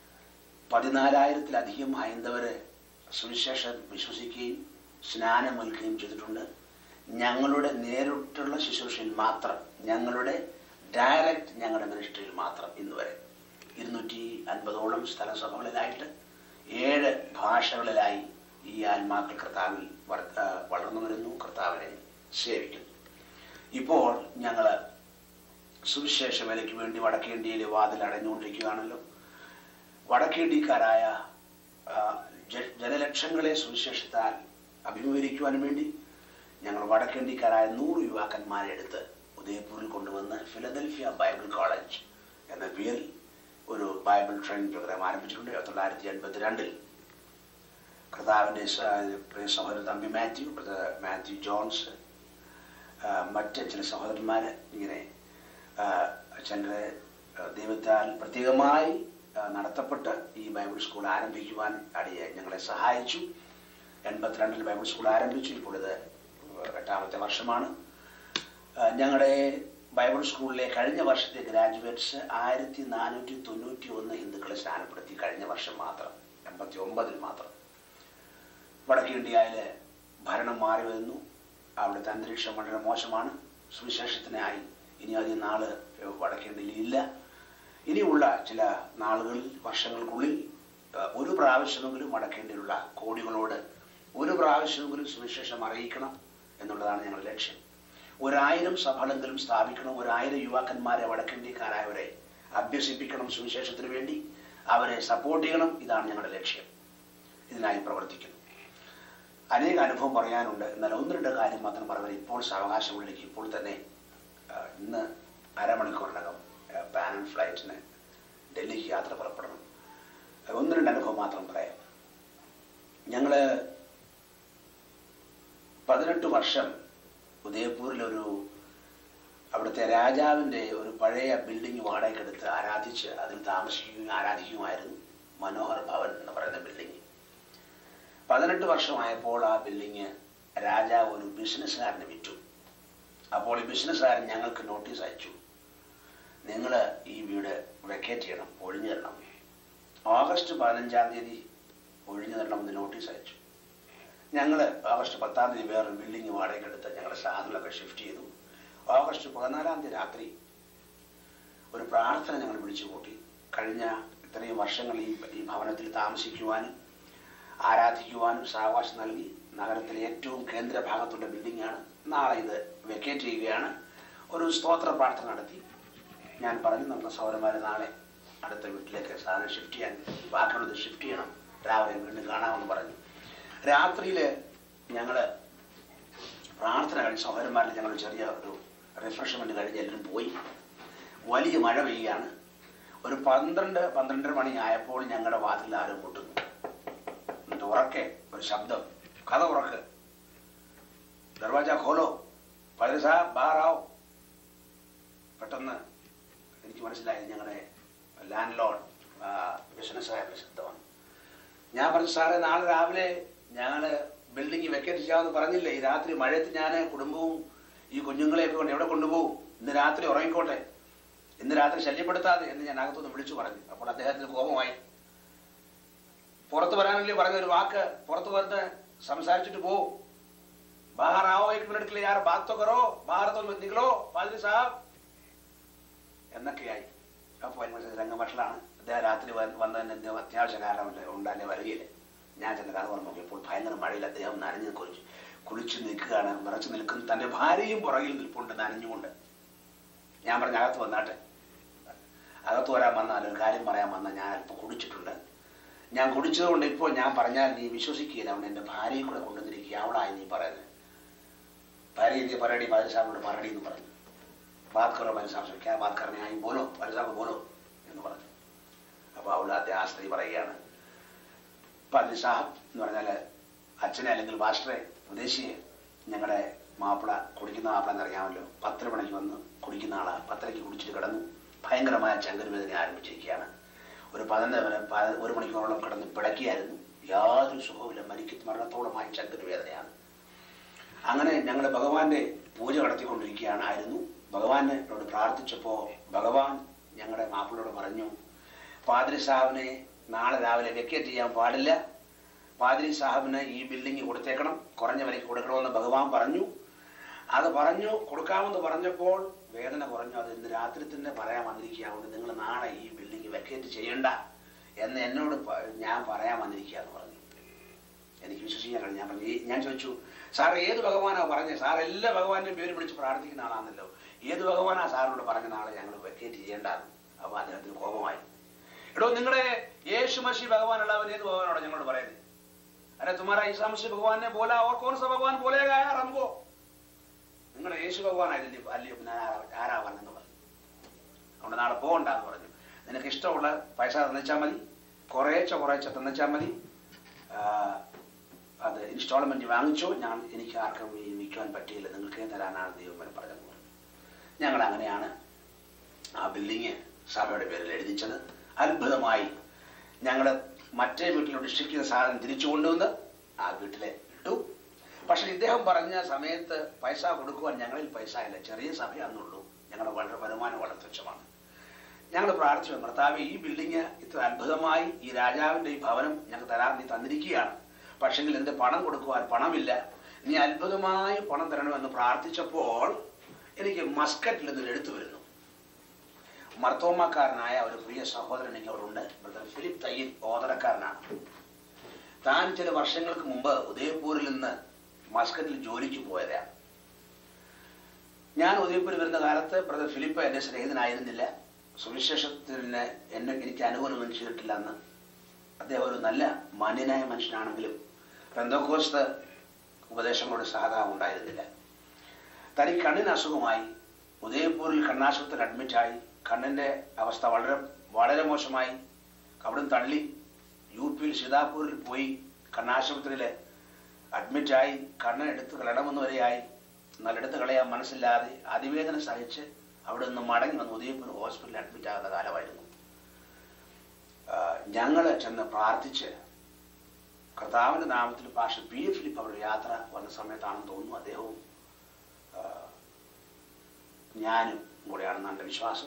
പതിനാലായിരത്തിലധികം ഹൈന്ദവര് സുവിശേഷം വിശ്വസിക്കുകയും സ്നാനമേൽക്കുകയും ചെയ്തിട്ടുണ്ട് ഞങ്ങളുടെ നേരിട്ടുള്ള ശുശ്രൂഷയിൽ മാത്രം ഞങ്ങളുടെ ഡയറക്റ്റ് ഞങ്ങളുടെ മിനിസ്ട്രിയിൽ മാത്രം ഇന്ന് വരെ ഇരുന്നൂറ്റി അൻപതോളം സ്ഥലസഭകളിലായിട്ട് ഏഴ് ഭാഷകളിലായി ഈ ആത്മാക്കൾ കർത്താവിൽ വർ- ആ, വളർന്നു വരുന്നു കർത്താവിനെ സേവിക്കുന്നു ഇപ്പോൾ ഞങ്ങള് സുവിശേഷ വേലയ്ക്ക് വേണ്ടി വടക്കേന്ത്യയിലെ വാതിൽ അടഞ്ഞുകൊണ്ടിരിക്കുകയാണല്ലോ വടക്കേന്ത്യക്കാരായ ആ, ജ- ജനലക്ഷങ്ങളെ സുവിശേഷത്താൽ അഭിമുഖീകരിക്കുവാനും വേണ്ടി ഞങ്ങൾ വടക്കേന്ത്യക്കാരായ നൂറ് യുവാക്കന്മാരെ എടുത്ത് ഉദയപൂരിൽ കൊണ്ടുവന്ന് ഫിലദൽഫിയ ബൈബിൾ കോളേജ് എന്ന പേരിൽ ഒരു ബൈബിൾ ട്രെയിനിങ് പ്രോഗ്രാം ആരംഭിച്ചിട്ടുണ്ട് തൊള്ളായിരത്തി എൺപത്തിരണ്ടിൽ കർത്താവിൻ്റെ സ- പ്രിയ സഹോദരൻ Thampi Mathew brother Mathew Jones ആ, മറ്റ് ചില സഹോദരന്മാർ ഇങ്ങനെ ആ, ചിലരെ ആ, ദൈവത്താൽ പ്രത്യേകമായി ആ, നടത്തപ്പെട്ട് ഈ ബൈബിൾ സ്കൂൾ ആരംഭിക്കുവാൻ അടിയെ ഞങ്ങളെ സഹായിച്ചു എൺപത്തിരണ്ടിൽ ബൈബിൾ സ്കൂൾ ആരംഭിച്ചു ഇപ്പോൾ ഇത് എട്ടാമത്തെ വർഷമാണ് ആ, ഞങ്ങളുടെ ബൈബിൾ സ്കൂളിലെ കഴിഞ്ഞ വർഷത്തെ ഗ്രാജുവേറ്റ്സ് ആയിരത്തി നാനൂറ്റി തൊണ്ണൂറ്റി ഒന്ന് ഹിന്ദുക്കളെ സ്ഥാനപ്പെടുത്തി കഴിഞ്ഞ വർഷം മാത്രം എൺപത്തി ഒമ്പതിൽ മാത്രം വടക്കേ ഇന്ത്യയിലെ ഭരണം മാറി വരുന്നു അവിടുത്തെ അന്തരീക്ഷം വളരെ മോശമാണ് സുവിശേഷത്തിനായി ഇനി അധികം നാള് വടക്കേ ഇന്ത്യയിൽ ഇല്ല ഇനിയുള്ള ചില നാളുകളിൽ വർഷങ്ങൾക്കുള്ളിൽ ആ, ഒരു പ്രാവശ്യമെങ്കിലും വടക്കേ ഇന്ത്യയിലുള്ള കോടികളോട് ഒരു പ്രാവശ്യമെങ്കിലും സുവിശേഷം അറിയിക്കണം എന്നുള്ളതാണ് ഞങ്ങളുടെ ലക്ഷ്യം ഒരായിരം സഭകളെങ്കിലും സ്ഥാപിക്കണം ഒരായിരം യുവാക്കന്മാരെ വടക്കിന്ത്യക്കാരായവരെ അഭ്യസിപ്പിക്കണം സുവിശേഷത്തിന് വേണ്ടി അവരെ സപ്പോർട്ട് ചെയ്യണം ഇതാണ് ഞങ്ങളുടെ ലക്ഷ്യം ഇതിനായി പ്രവർത്തിക്കുന്നു അനേക അനുഭവം പറയാനുണ്ട് എന്നാൽ ഒന്ന് രണ്ട് കാര്യം മാത്രം പറയാൻ ഇപ്പോൾ സാവകാശമുള്ളിലേക്ക് ഇപ്പോൾ തന്നെ ആ, ഇന്ന് അരമണിക്കൂറിനകം പാനൽ ഫ്ലൈറ്റിന് ഡൽഹിക്ക് യാത്ര പുറപ്പെടണം ഒന്ന് രണ്ട് അനുഭവം മാത്രം പറയാം ഞങ്ങള് പതിനെട്ട് വർഷം ഉദയപൂരിലൊരു അവിടുത്തെ രാജാവിന്റെ ഒരു പഴയ ബിൽഡിംഗ് വാടകയ്ക്കെടുത്ത് ആരാധിച്ച് അതിൽ താമസിക്കുകയും ആരാധിക്കുകയുമായിരുന്നു മനോഹർ ഭവൻ എന്ന് പറയുന്ന ബിൽഡിംഗ് പതിനെട്ട് വർഷമായപ്പോൾ ആ ബിൽഡിംഗ് രാജാവ് ഒരു ബിസിനസ്സുകാരന് വിറ്റു അപ്പോൾ ഈ ബിസിനസ്സുകാരൻ ഞങ്ങൾക്ക് നോട്ടീസ് അയച്ചു നിങ്ങൾ ഈ വീട് വെക്കേറ്റ് ചെയ്യണം ഒഴിഞ്ഞു തരണം ഓഗസ്റ്റ് പതിനഞ്ചാം തീയതി ഒഴിഞ്ഞു തരണമെന്ന് നോട്ടീസ് അയച്ചു ഞങ്ങൾ ഓഗസ്റ്റ് പത്താം തീയതി വേറൊരു ബിൽഡിംഗ് വാടകയ്ക്കെടുത്ത് ഞങ്ങളുടെ സാധനങ്ങളൊക്കെ ഷിഫ്റ്റ് ചെയ്തു ഓഗസ്റ്റ് പതിനാലാം തീയതി രാത്രി ഒരു പ്രാർത്ഥന ഞങ്ങൾ വിളിച്ചു കൂട്ടി കഴിഞ്ഞ ഇത്രയും വർഷങ്ങൾ ഈ ഈ ഭവനത്തിൽ താമസിക്കുവാനും ആരാധിക്കുവാനും സാവകാശം നൽകി നഗരത്തിലെ ഏറ്റവും കേന്ദ്ര ഭാഗത്തുള്ള ബിൽഡിംഗാണ് നാളെ ഇത് വെക്കേറ്റ് ചെയ്യുകയാണ് ഒരു സ്തോത്ര പ്രാർത്ഥന നടത്തി ഞാൻ പറഞ്ഞു നമ്മുടെ സൗരന്മാരെ നാളെ അടുത്ത വീട്ടിലേക്ക് സാധനം ഷിഫ്റ്റ് ചെയ്യാൻ ബാക്കിയുള്ളത് ഷിഫ്റ്റ് ചെയ്യണം രാവിലെ വീണ്ടും കാണാമെന്ന് പറഞ്ഞു രാത്രിയില് ഞങ്ങള് പ്രാർത്ഥന കഴിഞ്ഞ് സഹോദരന്മാരിൽ ഞങ്ങൾ ചെറിയ ഒരു റിഫ്രഷ്മെന്റ് കഴിഞ്ഞ് എല്ലാവരും പോയി വലിയ മഴ പെയ്യുകയാണ് ഒരു പന്ത്രണ്ട് പന്ത്രണ്ടര മണി ആയപ്പോൾ ഞങ്ങളുടെ വാതിൽ ആരും മുട്ടുന്നു എന്നിട്ട് ഉറക്കെ ഒരു ശബ്ദം കഥ ഉറക്ക് ദർവാജ ഖോലോ പതിന സാഹബ് ബാറാവോ പെട്ടെന്ന് എനിക്ക് മനസ്സിലായി ഞങ്ങളുടെ ലാൻഡ് ലോഡ് ബിസിനസ്സുകാരുടെ ശബ്ദമാണ് ഞാൻ പറഞ്ഞു സാറേ നാളെ രാവിലെ ഞങ്ങൾ ബിൽഡിംഗ് വെക്കേറ്റ് ചെയ്യാമെന്ന് പറഞ്ഞില്ലേ ഈ രാത്രി മഴയത്ത് ഞാൻ കുടുംബവും ഈ കുഞ്ഞുങ്ങളെയൊക്കെ കൊണ്ട് എവിടെ കൊണ്ടുപോകും ഇന്ന് രാത്രി ഉറങ്ങിക്കോട്ടെ ഇന്ന് രാത്രി ശല്യപ്പെടുത്താതെ എന്ന് ഞാൻ അകത്തുനിന്ന് വിളിച്ചു പറഞ്ഞു അപ്പോൾ അദ്ദേഹത്തിന് കോപമായി പുറത്തു വരാനല്ലേ പറഞ്ഞ ഒരു വാക്ക് പുറത്തു വന്ന് സംസാരിച്ചിട്ട് പോ बाहर आओ एक मिनट के लिए यार बात तो करो बाहर तो निकलो पादरी साहब എന്നൊക്കെയായി അപ്പോൾ അതിന് മനസ്സിലായി രംഗഭക്ഷണമാണ് അദ്ദേഹം രാത്രി വന്ന് വന്നതിന് എന്തെങ്കിലും അത്യാവശ്യ കാരണം ഉണ്ടാലേ വരികയില്ല ഞാൻ ചെന്ന് കഥ പറഞ്ഞു നോക്കിയപ്പോൾ ഭയങ്കര മഴയിൽ അദ്ദേഹം നനഞ്ഞ് കുളിച്ച് കുളിച്ച് നിൽക്കുകയാണ് നിറച്ചു നിൽക്കുന്നു തന്റെ ഭാര്യയും പുറകിൽ നിൽപ്പുണ്ട് നനഞ്ഞുകൊണ്ട് ഞാൻ പറഞ്ഞ അകത്ത് വന്നാട്ടെ അകത്ത് വരാൻ വന്നാൽ ഒരു കാര്യം പറയാൻ വന്നാൽ ഞാൻ അല്പം കുടിച്ചിട്ടുണ്ട് ഞാൻ കുടിച്ചതുകൊണ്ട് ഇപ്പോൾ ഞാൻ പറഞ്ഞാൽ നീ വിശ്വസിക്കുകയില്ല അവൻ എൻ്റെ ഭാര്യയെ കൂടെ കൊണ്ടുവന്നിരിക്കുക അവളായി നീ പറയുന്നത് ഭാര്യ ഇന്ത്യ പറയടി പാതിസാമിനോട് പറയടി എന്ന് പറഞ്ഞു ബാത് കറോ പാതിസാം ക്യാ ബാത് കറനെ ആയി ബോലോ പാതിസാമ് ബോലോ എന്ന് പറഞ്ഞു അപ്പോൾ അവൾ അദ്ദേഹം ആ സ്ത്രീ പറയുകയാണ് പാതിസാഹബ് എന്ന് പറഞ്ഞാൽ അച്ഛനെ അല്ലെങ്കിൽ മാസ്റ്ററെ ഉപദേശിയെ ഞങ്ങളുടെ മാപ്പിള കുടിക്കുന്ന മാപ്പിള എന്നറിയാമല്ലോ പത്തര മണിക്ക് വന്ന് കുടിക്കുന്ന ആളാ പത്തരയ്ക്ക് കുടിച്ചിട്ട് കിടന്നു ഭയങ്കരമായ ചങ്കരവേദന ആരംഭിച്ചിരിക്കുകയാണ് ഒരു പതിനൊന്ന് വരെ പ- ഒരു മണിക്കൂറോളം കിടന്ന് പിടക്കിയായിരുന്നു യാതൊരു സുഖവുമില്ല മരിക്ക മരണത്തോളമായ ചങ്കരവേദനയാണ് അങ്ങനെ ഞങ്ങൾ ഭഗവാന്റെ പൂജ നടത്തിക്കൊണ്ടിരിക്കുകയാണ് ആയിരുന്നു ഭഗവാനോട് പ്രാർത്ഥിച്ചപ്പോൾ ഭഗവാൻ ഞങ്ങളുടെ മാപ്പിളോട് പറഞ്ഞു പാദ്രി സാഹിബിനെ നാളെ രാവിലെ വെക്കേറ്റ് ചെയ്യാൻ പാടില്ല പാദ്രി സാഹിബിന് ഈ ബിൽഡിംഗ് കൊടുത്തേക്കണം കുറഞ്ഞ വിലയ്ക്ക് കൊടുക്കണമെന്ന് ഭഗവാൻ പറഞ്ഞു അത് പറഞ്ഞു കൊടുക്കാമെന്ന് പറഞ്ഞപ്പോൾ വേദന കുറഞ്ഞു അത് ഇന്ന് രാത്രി തന്നെ പറയാൻ വന്നിരിക്കുകയാണ് നിങ്ങൾ നാളെ ഈ ബിൽഡിംഗ് വെക്കേറ്റ് ചെയ്യണ്ട എന്ന് എന്നോട് പ- ഞാൻ പറയാൻ വന്നിരിക്കുക എന്ന് പറഞ്ഞു എനിക്ക് വിശ്വസിക്കാൻ കഴിഞ്ഞു ഞാൻ പറഞ്ഞു "ഈ- ഞാൻ ചോദിച്ചു സാർ ഏത് ഭഗവാനാ പറഞ്ഞത് സാർ എല്ലാ ഭഗവാന്റെയും പേര് വിളിച്ച് പ്രാർത്ഥിക്കുന്ന ആളാണല്ലോ ഏത് ഭഗവാനാ സാറിനോട് പറഞ്ഞ നാളെ ഞങ്ങൾ വെക്കേറ്റ് ചെയ്യേണ്ടത് അപ്പൊ അദ്ദേഹത്തിന് കോപമായി എടോ നിങ്ങളുടെ യേശു മസി ഭഗവാൻ അല്ലാവൻ ഏത് ഭഗവാനോട് ഞങ്ങളോട് പറയുന്നത് അരെ തുമാരാ ഈസാ മസി ഭഗവാനെ ബോല ഓർ കോൺ സ ഭഗവാൻ ബോലേഗാ യാർ ഹംകോ നിങ്ങളുടെ യേശു ഭഗവാനായില്ലേ അല്ലയോ പിന്നെ ആരാ- ആരാ പറഞ്ഞെന്ന് പറഞ്ഞു അതുകൊണ്ട് നാളെ പോകണ്ടെന്ന് പറഞ്ഞു നിനക്ക് ഇഷ്ടമുള്ള പൈസ തന്നിച്ചാൽ മതി കുറേച്ച കുറേച്ച തന്നിച്ചാൽ മതി ആ, അത് ഇൻസ്റ്റാൾമെന്റ് വാങ്ങിച്ചോ ഞാൻ എനിക്ക് ആർക്കും ഈ വിൽക്കുവാൻ പറ്റിയില്ല നിങ്ങൾക്ക് തരാനാണ് ദൈവം എന്ന് പറഞ്ഞത് പറഞ്ഞു ഞങ്ങൾ അങ്ങനെയാണ് ആ ബിൽഡിങ് സഭയുടെ പേരിൽ എഴുതിച്ചത് അത്ഭുതമായി ഞങ്ങൾ മറ്റേ വീട്ടിലോട്ട് ഇഷ്ടിക്കുന്ന സാധനം തിരിച്ചു കൊണ്ടുവന്ന് ആ വീട്ടിലെ ഇട്ടു പക്ഷെ ഇദ്ദേഹം പറഞ്ഞ സമയത്ത് പൈസ കൊടുക്കുവാൻ ഞങ്ങളിൽ പൈസ ഇല്ല ചെറിയ സഭയാണെന്നുള്ളൂ ഞങ്ങളുടെ വളരെ വരുമാനം വളരെ തുച്ഛമാണ് ഞങ്ങൾ പ്രാർത്ഥിച്ചു കർത്താവ് ഈ ബിൽഡിങ് ഇത്ര അത്ഭുതമായി ഈ രാജാവിന്റെ ഈ ഭവനം ഞങ്ങൾ തരാൻ നീ തന്നിരിക്കുകയാണ് പക്ഷെങ്കിൽ എന്റെ പണം കൊടുക്കുവാൻ പണമില്ല നീ അത്ഭുതമായി പണം തരണമെന്ന് പ്രാർത്ഥിച്ചപ്പോൾ എനിക്ക് മസ്കറ്റിൽ നിന്നൊരു എഴുത്തു വരുന്നു മർത്തോമാക്കാരനായ ഒരു പ്രിയ സഹോദരൻ എനിക്ക് അവിടെ ഉണ്ട് ബ്രദർ ഫിലിപ്പ് തയ്യിൽ ഓതറക്കാരനാണ് താൻ ചില വർഷങ്ങൾക്ക് മുമ്പ് ഉദയപൂരിൽ നിന്ന് മസ്കറ്റിൽ ജോലിക്ക് പോയതാണ് ഞാൻ ഉദയപൂരിൽ വരുന്ന കാലത്ത് ബ്രദർ ഫിലിപ്പ് എന്റെ സ്നേഹിതനായിരുന്നില്ല സുവിശേഷത്തിന് എന്നെ എനിക്ക് അനുകൂലമൊന്നും ചെയ്തിട്ടില്ല അന്ന് അദ്ദേഹം ഒരു നല്ല മാന്യനായ മനുഷ്യനാണെങ്കിലും പെന്തോക്കോസ്ത് ഉപദേശങ്ങളോട് സഹതാപം ഉണ്ടായിരുന്നില്ല തനിക്ക് കണ്ണിന് അസുഖമായി ഉദയപൂരിൽ കണ്ണാശുപത്രിയിൽ അഡ്മിറ്റായി കണ്ണിന്റെ അവസ്ഥ വളരെ വളരെ മോശമായി അവിടുന്ന് തള്ളി യു പിയിൽ സീതാപൂരിൽ പോയി കണ്ണാശുപത്രിയിൽ അഡ്മിറ്റായി കണ്ണ് എടുത്ത് കളയണമെന്ന് വരെയായി എന്നാൽ എടുത്ത് കളയാൻ മനസ്സില്ലാതെ അതിവേദന സഹിച്ച് അവിടെ നിന്ന് മടങ്ങി വന്ന് ഉദയപൂർ ഹോസ്പിറ്റലിൽ അഡ്മിറ്റ് ആകുന്ന കാലമായിരുന്നു ഞങ്ങൾ ചെന്ന് പ്രാർത്ഥിച്ച് കർത്താവിന്റെ നാമത്തിൽ പാഷ പി എ ഫിലിപ്പ് അവരുടെ യാത്ര വന്ന സമയത്താണെന്ന് തോന്നുന്നു അദ്ദേഹവും ആ, ഞാനും കൂടെയാണെന്ന് എൻ്റെ വിശ്വാസം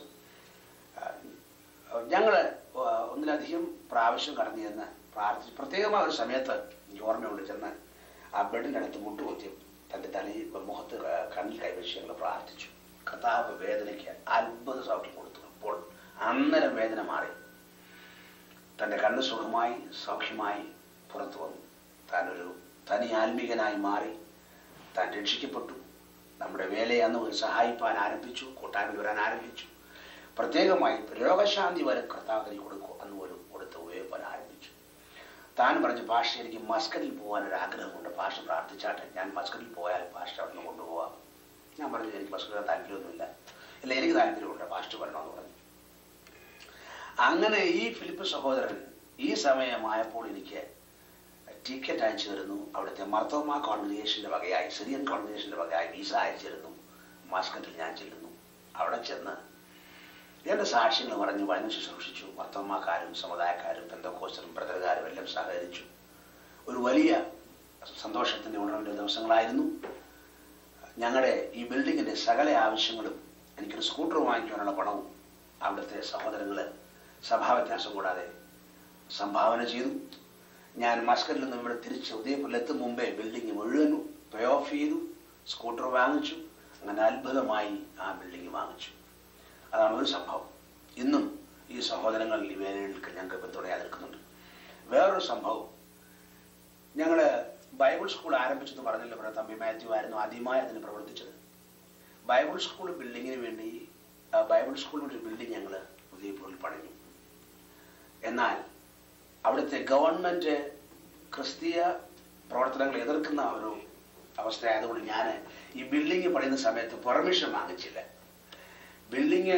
ഞങ്ങൾ ഒന്നിലധികം പ്രാവശ്യം കടന്നു ചെന്ന് പ്രാർത്ഥിച്ച് പ്രത്യേകമായ ഒരു സമയത്ത് എനിക്ക് ഓർമ്മയുണ്ട് ചെന്ന് ആ ബെഡിൻ്റെ അടുത്ത് മുട്ടുകുത്തി തൻ്റെ തലയിൽ മുഖത്ത് ക- കണ്ണിൽ കൈവച്ച് ഞങ്ങൾ പ്രാർത്ഥിച്ചു കർത്താവ് വേദനയ്ക്ക് അത്ഭുത സൗഖ്യം കൊടുത്തു അപ്പോൾ അന്നേരം വേദന മാറി തൻ്റെ കണ്ണ് സുഖമായി സൗഖ്യമായി പുറത്തു വന്നു താൻ ഒരു തനി ആത്മീകനായി മാറി താൻ രക്ഷിക്കപ്പെട്ടു നമ്മുടെ വേലയെ അന്ന് ഒരു സഹായിപ്പാൻ ആരംഭിച്ചു കൂട്ടായ്മയിൽ വരാൻ ആരംഭിച്ചു പ്രത്യേകമായി രോഗശാന്തി വരെ കർത്താവിന് കൊടുക്കും അന്ന് ഒരു കൊടുത്ത് ഉപയോഗിക്കാൻ ആരംഭിച്ചു താൻ പറഞ്ഞ ഭാഷ എനിക്ക് മസ്കറ്റിൽ പോകാൻ ഒരു ആഗ്രഹമുണ്ട് ഭാഷ പ്രാർത്ഥിച്ചാട്ടെ ഞാൻ മസ്കറ്റിൽ പോയാൽ ഭാഷ അവിടെ നിന്ന് കൊണ്ടുപോകാം ഞാൻ പറഞ്ഞു എനിക്ക് മസ്കറ്റിൽ താല്പര്യമൊന്നുമില്ല ഇല്ല എനിക്ക് താല്പര്യമുണ്ട് ഭാഷ വരണമെന്ന് പറഞ്ഞു അങ്ങനെ ഈ ഫിലിപ്പ് സഹോദരൻ ഈ സമയമായപ്പോൾ എനിക്ക് ടിക്കറ്റ് അയച്ചു തരുന്നു അവിടുത്തെ മർത്തോമ കോൺഗ്രിഗേഷന്റെ വകയായി സിറിയൻ കോൺഗ്രിഗേഷന്റെ വകയായി വിസ അയച്ചു തരുന്നു മാസ്കറ്റിൽ ഞാൻ ചെല്ലുന്നു അവിടെ ചെന്ന് എന്റെ സാക്ഷ്യങ്ങൾ പറഞ്ഞു വഴങ്ങി ശുശ്രൂഷിച്ചു മർത്തോമാക്കാരും സമുദായക്കാരും പെന്തോക്കോസ്റ്ററും ബ്രദറുകാരും എല്ലാം സഹകരിച്ചു ഒരു വലിയ സന്തോഷത്തിന്റെ ഉണർവിന്റെ ദിവസങ്ങളായിരുന്നു ഞങ്ങളുടെ ഈ ബിൽഡിങ്ങിന്റെ സകല ആവശ്യങ്ങളും എനിക്കൊരു സ്കൂട്ടർ വാങ്ങിക്കാനുള്ള പണവും അവിടുത്തെ സഹോദരങ്ങള് സഭാവ്യത്യാസം കൂടാതെ സംഭാവന ചെയ്തു ഞാൻ മസ്കറ്റിൽ നിന്നും ഇവിടെ തിരിച്ച് ഉദയപൂരിൽ എത്തും മുമ്പേ ബിൽഡിംഗ് മുഴുവനും പേ ഓഫ് ചെയ്തു സ്കൂട്ടർ വാങ്ങിച്ചു അങ്ങനെ അത്ഭുതമായി ആ ബിൽഡിംഗ് വാങ്ങിച്ചു അതാണ് ഒരു സംഭവം ഇന്നും ഈ സഹോദരങ്ങൾ ഈ വേലകൾക്ക് ഞങ്ങൾക്ക് പിന്തുണയാ നിൽക്കുന്നുണ്ട് വേറൊരു സംഭവം ഞങ്ങൾ ബൈബിൾ സ്കൂൾ ആരംഭിച്ചെന്ന് പറഞ്ഞല്ലോ ഇവിടെ തമ്പി മാത്യു ആയിരുന്നു ആദ്യമായി അതിന് പ്രവർത്തിച്ചത് ബൈബിൾ സ്കൂൾ ബിൽഡിങ്ങിന് വേണ്ടി ആ ബൈബിൾ സ്കൂളിൻ്റെ ഒരു ബിൽഡിംഗ് ഞങ്ങൾ ഉദയപൂരിൽ പണിഞ്ഞു എന്നാൽ അവിടുത്തെ ഗവൺമെന്റ് ക്രിസ്തീയ പ്രവർത്തനങ്ങൾ എതിർക്കുന്ന ഒരു അവസ്ഥയായതുകൊണ്ട് ഞാൻ ഈ ബിൽഡിംഗ് പണിയുന്ന സമയത്ത് പെർമിഷൻ വാങ്ങിച്ചില്ല ബിൽഡിംഗ്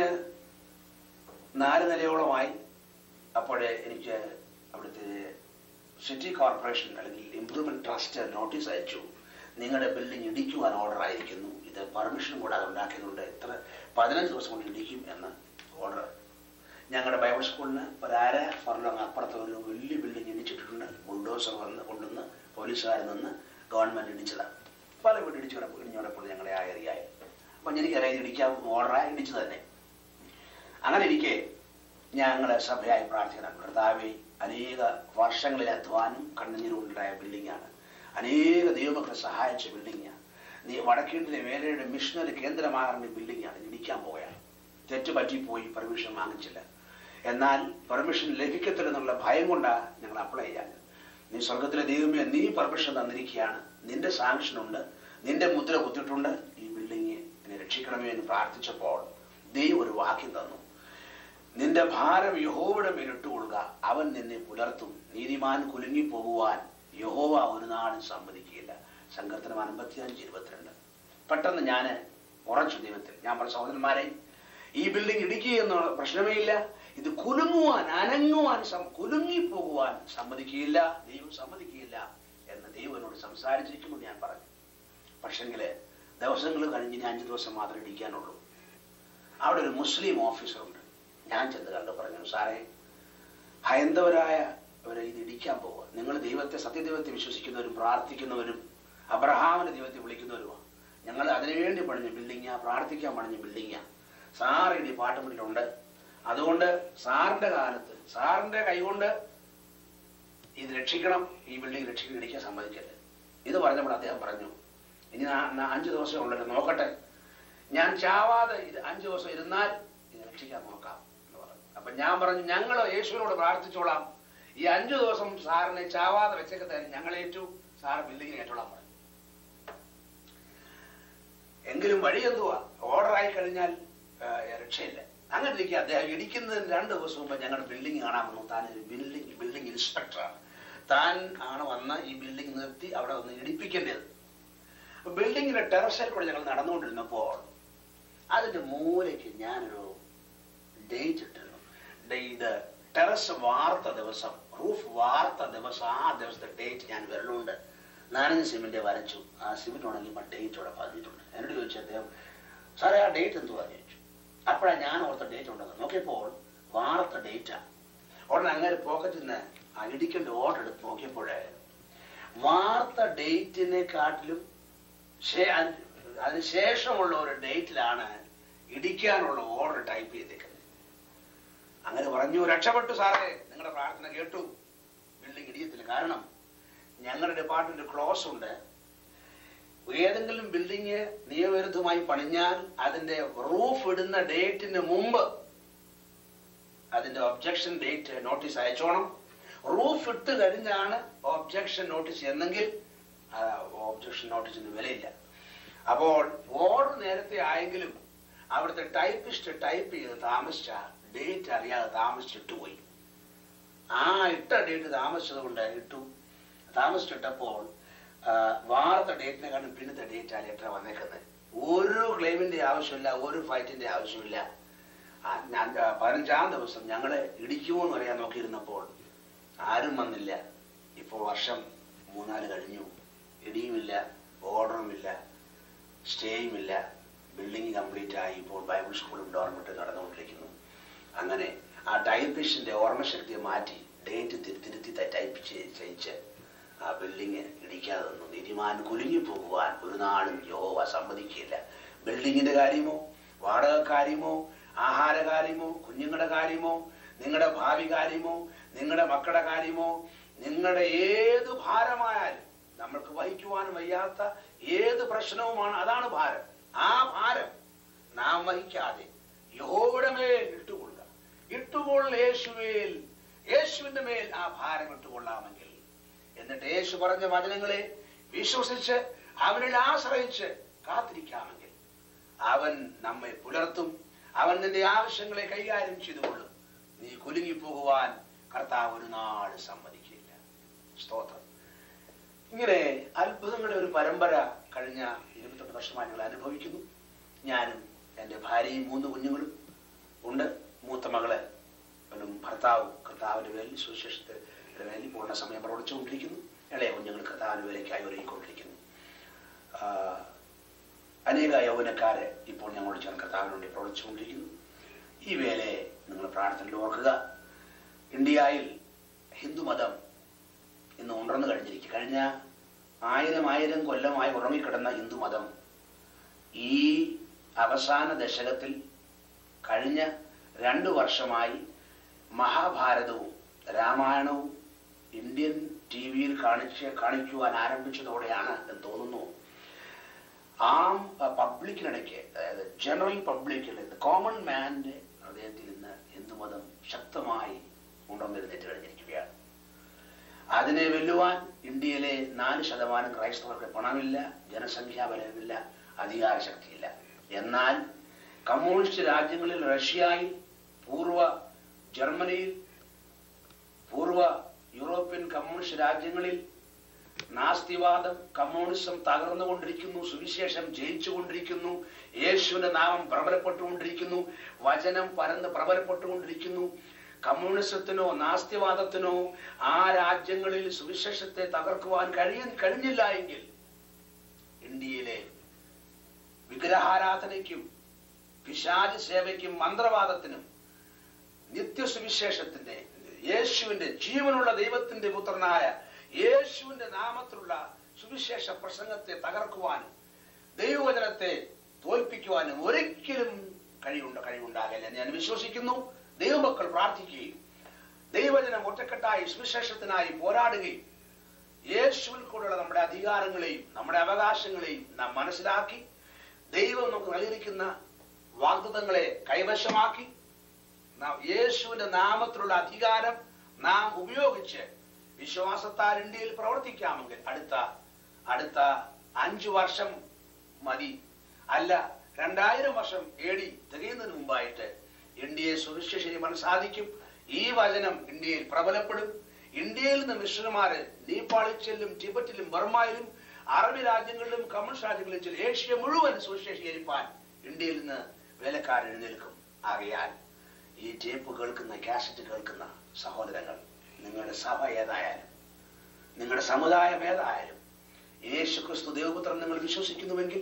നാല് നിലയോളമായി അപ്പോഴേ എനിക്ക് അവിടുത്തെ സിറ്റി കോർപ്പറേഷൻ അല്ലെങ്കിൽ ഇംപ്രൂവ്മെന്റ് ട്രസ്റ്റ് നോട്ടീസ് അയച്ചു നിങ്ങളുടെ ബിൽഡിംഗ് ഇടിക്കുവാൻ ഓർഡർ ആയിരിക്കുന്നു ഇത് പെർമിഷൻ കൂടാതെ ഉണ്ടാക്കിയതുകൊണ്ട് എത്ര പതിനഞ്ച് ദിവസം കൊണ്ട് ഇടിക്കും എന്ന് ഓർഡർ ഞങ്ങളുടെ ബൈബിൾ സ്കൂളിന് ഒരര ഫർലോങ് അപ്പുറത്ത് ഒരു വലിയ ബിൽഡിംഗ് ഇടിച്ചിട്ടുണ്ട് ബുൾഡോസർ വന്ന് കൊണ്ടുവന്ന് പോലീസുകാർ നിന്ന് ഗവൺമെന്റ് ഇടിച്ചതാണ് പല വീട് ഇടിച്ചു കിടപ്പ് ഇടിഞ്ഞോടപ്പോൾ ഞങ്ങളുടെ ആ ഏരിയയിൽ അപ്പം എനിക്കറിയാം ഇത് ഇടിക്കാൻ ഓർഡറായി ഇടിച്ചു തന്നെ അങ്ങനെ ഇരിക്കെ ഞങ്ങളെ സഭയായി പ്രാർത്ഥിക്കണം കർത്താവെ അനേക വർഷങ്ങളിലെ അധ്വാനം കണ്ണുനീരുണ്ടായ ബിൽഡിംഗാണ് അനേക ദൈവമക്കളെ സഹായിച്ച ബിൽഡിംഗാണ് നീ വടക്കേണ്ടിലെ വേലയുടെ മിഷണറി കേന്ദ്രമാകുന്ന ബിൽഡിംഗാണ് ഇത് ഇടിക്കാൻ പോവുകയാണ് തെറ്റ് പറ്റിപ്പോയി പെർമിഷൻ വാങ്ങിച്ചില്ല എന്നാൽ പെർമിഷൻ ലഭിക്കത്തില്ലെന്നുള്ള ഭയം കൊണ്ടാണ് ഞങ്ങൾ അപ്ലൈ ചെയ്യാൻ നീ സ്വർഗത്തിലെ ദൈവമേ നീ പെർമിഷൻ തന്നിരിക്കുകയാണ് നിന്റെ സാങ്ഷൻ ഉണ്ട് നിന്റെ മുദ്ര കുത്തിയിട്ടുണ്ട് ഈ ബിൽഡിംഗ് എന്നെ രക്ഷിക്കണമേ എന്ന് പ്രാർത്ഥിച്ചപ്പോൾ ദൈവം ഒരു വാക്യം തന്നു നിന്റെ ഭാരം യഹോവയുടെ മേലിട്ടുകൊള്ളുക അവൻ നിന്നെ പുലർത്തും നീതിമാൻ കുലുങ്ങി പോകുവാൻ യഹോവ ഒരു നാളും സമ്മതിക്കുകയില്ല സങ്കീർത്തനം അൻപത്തിയഞ്ച് ഇരുപത്തിരണ്ട് പെട്ടെന്ന് ഞാൻ ഉറച്ചു ദൈവത്തിൽ ഞാൻ പറഞ്ഞ സഹോദരന്മാരെ ഈ ബിൽഡിംഗ് ഇടിക്കുക എന്നുള്ള പ്രശ്നമേ ഇല്ല ഇത് കുലുങ്ങുവാൻ അനങ്ങുവാൻ സം- കുലുങ്ങിപ്പോകുവാൻ സമ്മതിക്കുകയില്ല ദൈവം സമ്മതിക്കുകയില്ല എന്ന് ദൈവം എന്നോട് സംസാരിച്ചിരിക്കുമെന്ന് ഞാൻ പറഞ്ഞു പക്ഷെങ്കില് ദിവസങ്ങൾ കഴിഞ്ഞ് ഇനി അഞ്ച് ദിവസം മാത്രമേ ഇടിക്കാനുള്ളൂ അവിടെ ഒരു മുസ്ലിം ഓഫീസറുണ്ട് ഞാൻ ചെന്ന് കണ്ടു പറഞ്ഞു സാറേ ഹൈന്ദവരായ അവരെ ഇത് ഇടിക്കാൻ പോവുക നിങ്ങൾ ദൈവത്തെ സത്യദൈവത്തെ വിശ്വസിക്കുന്നവരും പ്രാർത്ഥിക്കുന്നവരും അബ്രഹാമിന്റെ ദൈവത്തെ വിളിക്കുന്നവരുമാണ് ഞങ്ങൾ അതിനുവേണ്ടി പണിഞ്ഞ ബിൽഡിങ്ങാ പ്രാർത്ഥിക്കാൻ പണിഞ്ഞ ബിൽഡിങ്ങാ സാർ ഈ ഡിപ്പാർട്ട്മെന്റിലുണ്ട് അതുകൊണ്ട് സാറിന്റെ കാലത്ത് സാറിന്റെ കൈകൊണ്ട് ഇത് രക്ഷിക്കണം ഈ ബിൽഡിംഗ് രക്ഷിക്കണം ഇടിക്കാൻ സമ്മതിക്കരുത് ഇത് പറഞ്ഞപ്പോൾ അദ്ദേഹം പറഞ്ഞു ഇനി നാ- നാ- അഞ്ച് ദിവസം ഉണ്ടല്ലോ നോക്കട്ടെ ഞാൻ ചാവാതെ ഇത് അഞ്ച് ദിവസം ഇരുന്നാൽ ഇത് രക്ഷിക്കാൻ നോക്കാം എന്ന് പറഞ്ഞു അപ്പൊ ഞാൻ പറഞ്ഞു ഞങ്ങൾ യേശുവിനോട് പ്രാർത്ഥിച്ചോളാം ഈ അഞ്ചു ദിവസം സാറിനെ ചാവാതെ വെച്ചൊക്കെ തരും ഞങ്ങൾ ഏറ്റു സാർ ബിൽഡിങ്ങിന് ഏറ്റോളാം പറഞ്ഞു എങ്കിലും വഴി എന്തുവാ ഓർഡർ ആയി കഴിഞ്ഞാൽ ആ, രക്ഷയില്ല അങ്ങനെ ഇരിക്കുക അദ്ദേഹം ഇടിക്കുന്നതിന് രണ്ട് ദിവസം മുമ്പ് ഞങ്ങളുടെ ബിൽഡിംഗ് കാണാൻ വന്നു താൻ ഒരു ബിൽഡിംഗ് ബിൽഡിംഗ് ഇൻസ്പെക്ടറാണ് താൻ ആണ് വന്ന് ഈ ബിൽഡിംഗ് നിർത്തി അവിടെ വന്ന് ഇടിപ്പിക്കേണ്ടത് ബിൽഡിങ്ങിന്റെ ടെറസിൽ കൂടെ ഞങ്ങൾ നടന്നുകൊണ്ടിരുന്നപ്പോൾ അതിന്റെ മൂലയ്ക്ക് ഞാനൊരു ഡേറ്റ് ഇട്ടിരുന്നു ദേ ഇത് ടെറസ് വാർത്ത ദിവസം റൂഫ് വാർത്ത ദിവസം ആ ദിവസത്തെ ഡേറ്റ് ഞാൻ വിരലുണ്ട് നനഞ്ഞ സിമെന്റ് വരച്ചു ആ സിമെന്റ് ഉണങ്ങിയപ്പോൾ ഡേറ്റ് അവിടെ പറഞ്ഞിട്ടുണ്ട് എന്നോട് ചോദിച്ചു അദ്ദേഹം സാറേ ആ ഡേറ്റ് എന്തുവാ ചോദിച്ചു അപ്പോഴാണ് ഞാൻ ഓർത്ത ഡേറ്റ് ഉണ്ടെന്ന് നോക്കിയപ്പോൾ വാർത്ത ഡേറ്റാ ഉടനെ അങ്ങനെ പോക്കറ്റിൽ നിന്ന് ആ ഇടിക്കേണ്ട ഓർഡർ എടുത്ത് നോക്കിയപ്പോഴേ വാർത്ത ഡേറ്റിനെ കാട്ടിലും ശേ- അത് അതിന് ശേഷമുള്ള ഒരു ഡേറ്റിലാണ് ഇടിക്കാനുള്ള ഓർഡർ ടൈപ്പ് ചെയ്തേക്കുന്നത് അങ്ങനെ പറഞ്ഞു രക്ഷപ്പെട്ടു സാറേ നിങ്ങളുടെ പ്രാർത്ഥന കേട്ടു ബിൽഡിംഗ് ഇടിയത്തില്ല കാരണം ഞങ്ങളുടെ ഡിപ്പാർട്ട്മെന്റ് ക്ലോസ് ഉണ്ട് ഏതെങ്കിലും ബിൽഡിംഗ് നിയമവിരുദ്ധമായി പണിഞ്ഞാൽ അതിന്റെ റൂഫ് ഇടുന്ന ഡേറ്റിന് മുമ്പ് അതിന്റെ ഒബ്ജക്ഷൻ ഡേറ്റ് നോട്ടീസ് അയച്ചോണം റൂഫ് ഇട്ട് കഴിഞ്ഞാണ് ഒബ്ജക്ഷൻ നോട്ടീസ് എന്നെങ്കിൽ ഒബ്ജക്ഷൻ നോട്ടീസിന് വിലയില്ല അപ്പോൾ ഓർഡർ നേരത്തെ ആയെങ്കിലും അവിടുത്തെ ടൈപ്പിസ്റ്റ് ടൈപ്പ് ചെയ്ത് താമസിച്ച ഡേറ്റ് അറിയാതെ താമസിച്ചിട്ട് പോയി ആ ഇട്ട ഡേറ്റ് താമസിച്ചത് കൊണ്ട് ഇട്ടു താമസിച്ചിട്ടപ്പോൾ ആ, വാർത്ത ഡേറ്റിനെക്കാളും പിന്നത്തെ ഡേറ്റ് ആ ലെറ്റർ വന്നേക്കുന്നത് ഒരു ക്ലെയിമിന്റെ ആവശ്യമില്ല ഒരു ഫൈറ്റിന്റെ ആവശ്യമില്ല ആ, ഞാൻ ആ, പതിനഞ്ചാം ദിവസം ഞങ്ങളെ ഇടിക്കുമോ എന്ന് അറിയാൻ നോക്കിയിരുന്നപ്പോൾ ആരും വന്നില്ല ഇപ്പോൾ വർഷം മൂന്നാല് കഴിഞ്ഞു ഇടിയുമില്ല ഓർഡറുമില്ല സ്റ്റേയുമില്ല ബിൽഡിംഗ് കംപ്ലീറ്റ് ആയി ഇപ്പോൾ ബൈബിൾ സ്കൂളും ഡോർമെറ്റ് നടന്നുകൊണ്ടിരിക്കുന്നു അങ്ങനെ ആ ടൈപ്പിസ്റ്റിന്റെ ഓർമ്മശക്തിയെ മാറ്റി ഡേറ്റ് തിരുത്തി ടൈപ്പ് ചെയ്യിച്ച് ആ ബിൽഡിങ് ഇടിക്കാതെ നിന്നു നീതിമാൻ കുലുങ്ങി പോകുവാൻ ഒരു നാളും യോവ സമ്മതിക്കില്ല ബിൽഡിങ്ങിന്റെ കാര്യമോ വാടക കാര്യമോ ആഹാര കാര്യമോ കുഞ്ഞുങ്ങളുടെ കാര്യമോ നിങ്ങളുടെ ഭാവി കാര്യമോ നിങ്ങളുടെ മക്കളുടെ കാര്യമോ നിങ്ങളുടെ ഏത് ഭാരമായാലും നമ്മൾക്ക് വഹിക്കുവാൻ വയ്യാത്ത ഏത് പ്രശ്നവുമാണ് അതാണ് ഭാരം ആ ഭാരം നാം വഹിക്കാതെ യഹോവയുടെ മേൽ ഇട്ടുകൊള്ളുക ഇട്ടുകൊള്ള യേശുവേൽ യേശുവിന്റെ മേൽ ആ ഭാരം ഇട്ടുകൊള്ളാമെങ്കിൽ എന്നിട്ട് യേശു പറഞ്ഞ വചനങ്ങളെ വിശ്വസിച്ച് അവനിൽ ആശ്രയിച്ച് കാത്തിരിക്കാമെങ്കിൽ അവൻ നമ്മെ പുലർത്തും അവൻ നിന്റെ ആവശ്യങ്ങളെ കൈകാര്യം ചെയ്തുകൊള്ളും നീ കുലുങ്ങിപ്പോകുവാൻ കർത്താവ് ഒരു നാട് സമ്മതിക്കില്ല സ്തോത്രം ഇങ്ങനെ അത്ഭുതങ്ങളുടെ ഒരു പരമ്പര കഴിഞ്ഞ ഇരുപത്തെട്ട് വർഷമായി ഞങ്ങൾ അനുഭവിക്കുന്നു ഞാനും എൻ്റെ ഭാര്യയും മൂന്ന് കുഞ്ഞുങ്ങളും ഉണ്ട് മൂത്ത മകള് ഒരു ഭർത്താവും കർത്താവിന്റെ വേലി സുവിശേഷത്തിന്റെ വേലി പൂർണ്ണ സമയം പ്രവർത്തിച്ചുകൊണ്ടിരിക്കുന്നു ഇളയ കുഞ്ഞുങ്ങൾ കർത്താവിന്റെ വേലയ്ക്കായി ഒരുങ്ങിക്കൊണ്ടിരിക്കുന്നു ആ, അനേക യൗവനക്കാരെ ഇപ്പോൾ ഞങ്ങളോട് ചേർന്ന് കർത്താവിന് വേണ്ടി പ്രവർത്തിച്ചുകൊണ്ടിരിക്കുന്നു ഈ വേലയെ നിങ്ങൾ പ്രാർത്ഥനയിൽ ഓർക്കുക ഇന്ത്യയിൽ ഹിന്ദുമതം ഇന്ന് ഉണർന്നു കഴിഞ്ഞിരിക്കും കഴിഞ്ഞ ആയിരം ആയിരം കൊല്ലമായി ഉറങ്ങിക്കിടന്ന ഹിന്ദുമതം ഈ അവസാന ദശകത്തിൽ കഴിഞ്ഞ രണ്ടു വർഷമായി മഹാഭാരതവും രാമായണവും ഇന്ത്യൻ ടി വിയിൽ കാണിച്ച് കാണിക്കുവാൻ ആരംഭിച്ചതോടെയാണ് എന്ന് തോന്നുന്നു ആം പബ്ലിക്കിനിടയ്ക്ക് അതായത് ജനറൽ പബ്ലിക്കിൽ കോമൺ മാന്റെ ഹൃദയത്തിൽ ഇന്ന് ഹിന്ദുമതം ശക്തമായി ഉണർന്നെഴുന്നേറ്റ് കഴിഞ്ഞിരിക്കുകയാണ് അതിനെ വെല്ലുവാൻ ഇന്ത്യയിലെ നാല് ശതമാനം ക്രൈസ്തവർക്ക് പണമില്ല ജനസംഖ്യാ ബലമില്ല അധികാര ശക്തിയില്ല എന്നാൽ കമ്മ്യൂണിസ്റ്റ് രാജ്യങ്ങളിൽ റഷ്യയിൽ പൂർവ ജർമ്മനിയിൽ പൂർവ യൂറോപ്യൻ കമ്മ്യൂണിസ്റ്റ് രാജ്യങ്ങളിൽ നാസ്തിവാദം കമ്മ്യൂണിസം തകർന്നുകൊണ്ടിരിക്കുന്നു സുവിശേഷം ജയിച്ചുകൊണ്ടിരിക്കുന്നു യേശുവിന്റെ നാമം പ്രബലപ്പെട്ടുകൊണ്ടിരിക്കുന്നു വചനം പരന്ന് പ്രബലപ്പെട്ടുകൊണ്ടിരിക്കുന്നു കമ്മ്യൂണിസത്തിനോ നാസ്തിവാദത്തിനോ ആ രാജ്യങ്ങളിൽ സുവിശേഷത്തെ തകർക്കുവാൻ കഴിയ കഴിഞ്ഞില്ല എങ്കിൽ ഇന്ത്യയിലെ വിഗ്രഹാരാധനയ്ക്കും പിശാച് സേവയ്ക്കും മന്ത്രവാദത്തിനും നിത്യസുവിശേഷത്തിന്റെ യേശുവിന്റെ ജീവനുള്ള ദൈവത്തിന്റെ പുത്രനായ യേശുവിന്റെ നാമത്തിലുള്ള സുവിശേഷ പ്രസംഗത്തെ തകർക്കുവാനും ദൈവവചനത്തെ തോൽപ്പിക്കുവാനും ഒരിക്കലും കഴിവുണ്ട് കഴിവുണ്ടാകില്ല ഞാൻ വിശ്വസിക്കുന്നു ദൈവമക്കൾ പ്രാർത്ഥിക്കുകയും ദൈവജനം ഒറ്റക്കെട്ടായി സുവിശേഷത്തിനായി പോരാടുകയും യേശുവിൽ കൂടെയുള്ള നമ്മുടെ അധികാരങ്ങളെയും നമ്മുടെ അവകാശങ്ങളെയും നാം മനസ്സിലാക്കി ദൈവം നമുക്ക് നൽകിയിരിക്കുന്ന വാഗ്ദത്തങ്ങളെ കൈവശമാക്കി നാം യേശുവിന്റെ നാമത്തിലുള്ള അധികാരം നാം ഉപയോഗിച്ച് വിശ്വാസത്താൽ ഇന്ത്യയിൽ പ്രവർത്തിക്കാമെങ്കിൽ അടുത്ത അടുത്ത അഞ്ചു വർഷം മതി അല്ല രണ്ടായിരം വർഷം ഏടി തികയുന്നതിന് മുമ്പായിട്ട് ഇന്ത്യയെ സുവിശേഷിക്കാൻ സാധിക്കും ഈ വചനം ഇന്ത്യയിൽ പ്രബലപ്പെടും ഇന്ത്യയിൽ നിന്ന് മിഷണന്മാര് നേപ്പാളിൽ ചെല്ലും ടിബറ്റിലും ബർമായിലും അറബി രാജ്യങ്ങളിലും കമ്മ്യൂണിസ്റ്റ് രാജ്യങ്ങളിലും ചെല്ലും ഏഷ്യ മുഴുവൻ സുവിശേഷീകരിപ്പാൻ ഇന്ത്യയിൽ നിന്ന് വേലക്കാർ എഴുന്നേൽക്കും ആകയാൽ ഈ ടേപ്പ് കേൾക്കുന്ന കാസറ്റ് കേൾക്കുന്ന സഹോദരങ്ങൾ നിങ്ങളുടെ സഭ ഏതായാലും നിങ്ങളുടെ സമുദായം ഏതായാലും യേശു ക്രിസ്തു ദൈവപുത്രൻ നിങ്ങൾ വിശ്വസിക്കുന്നുവെങ്കിൽ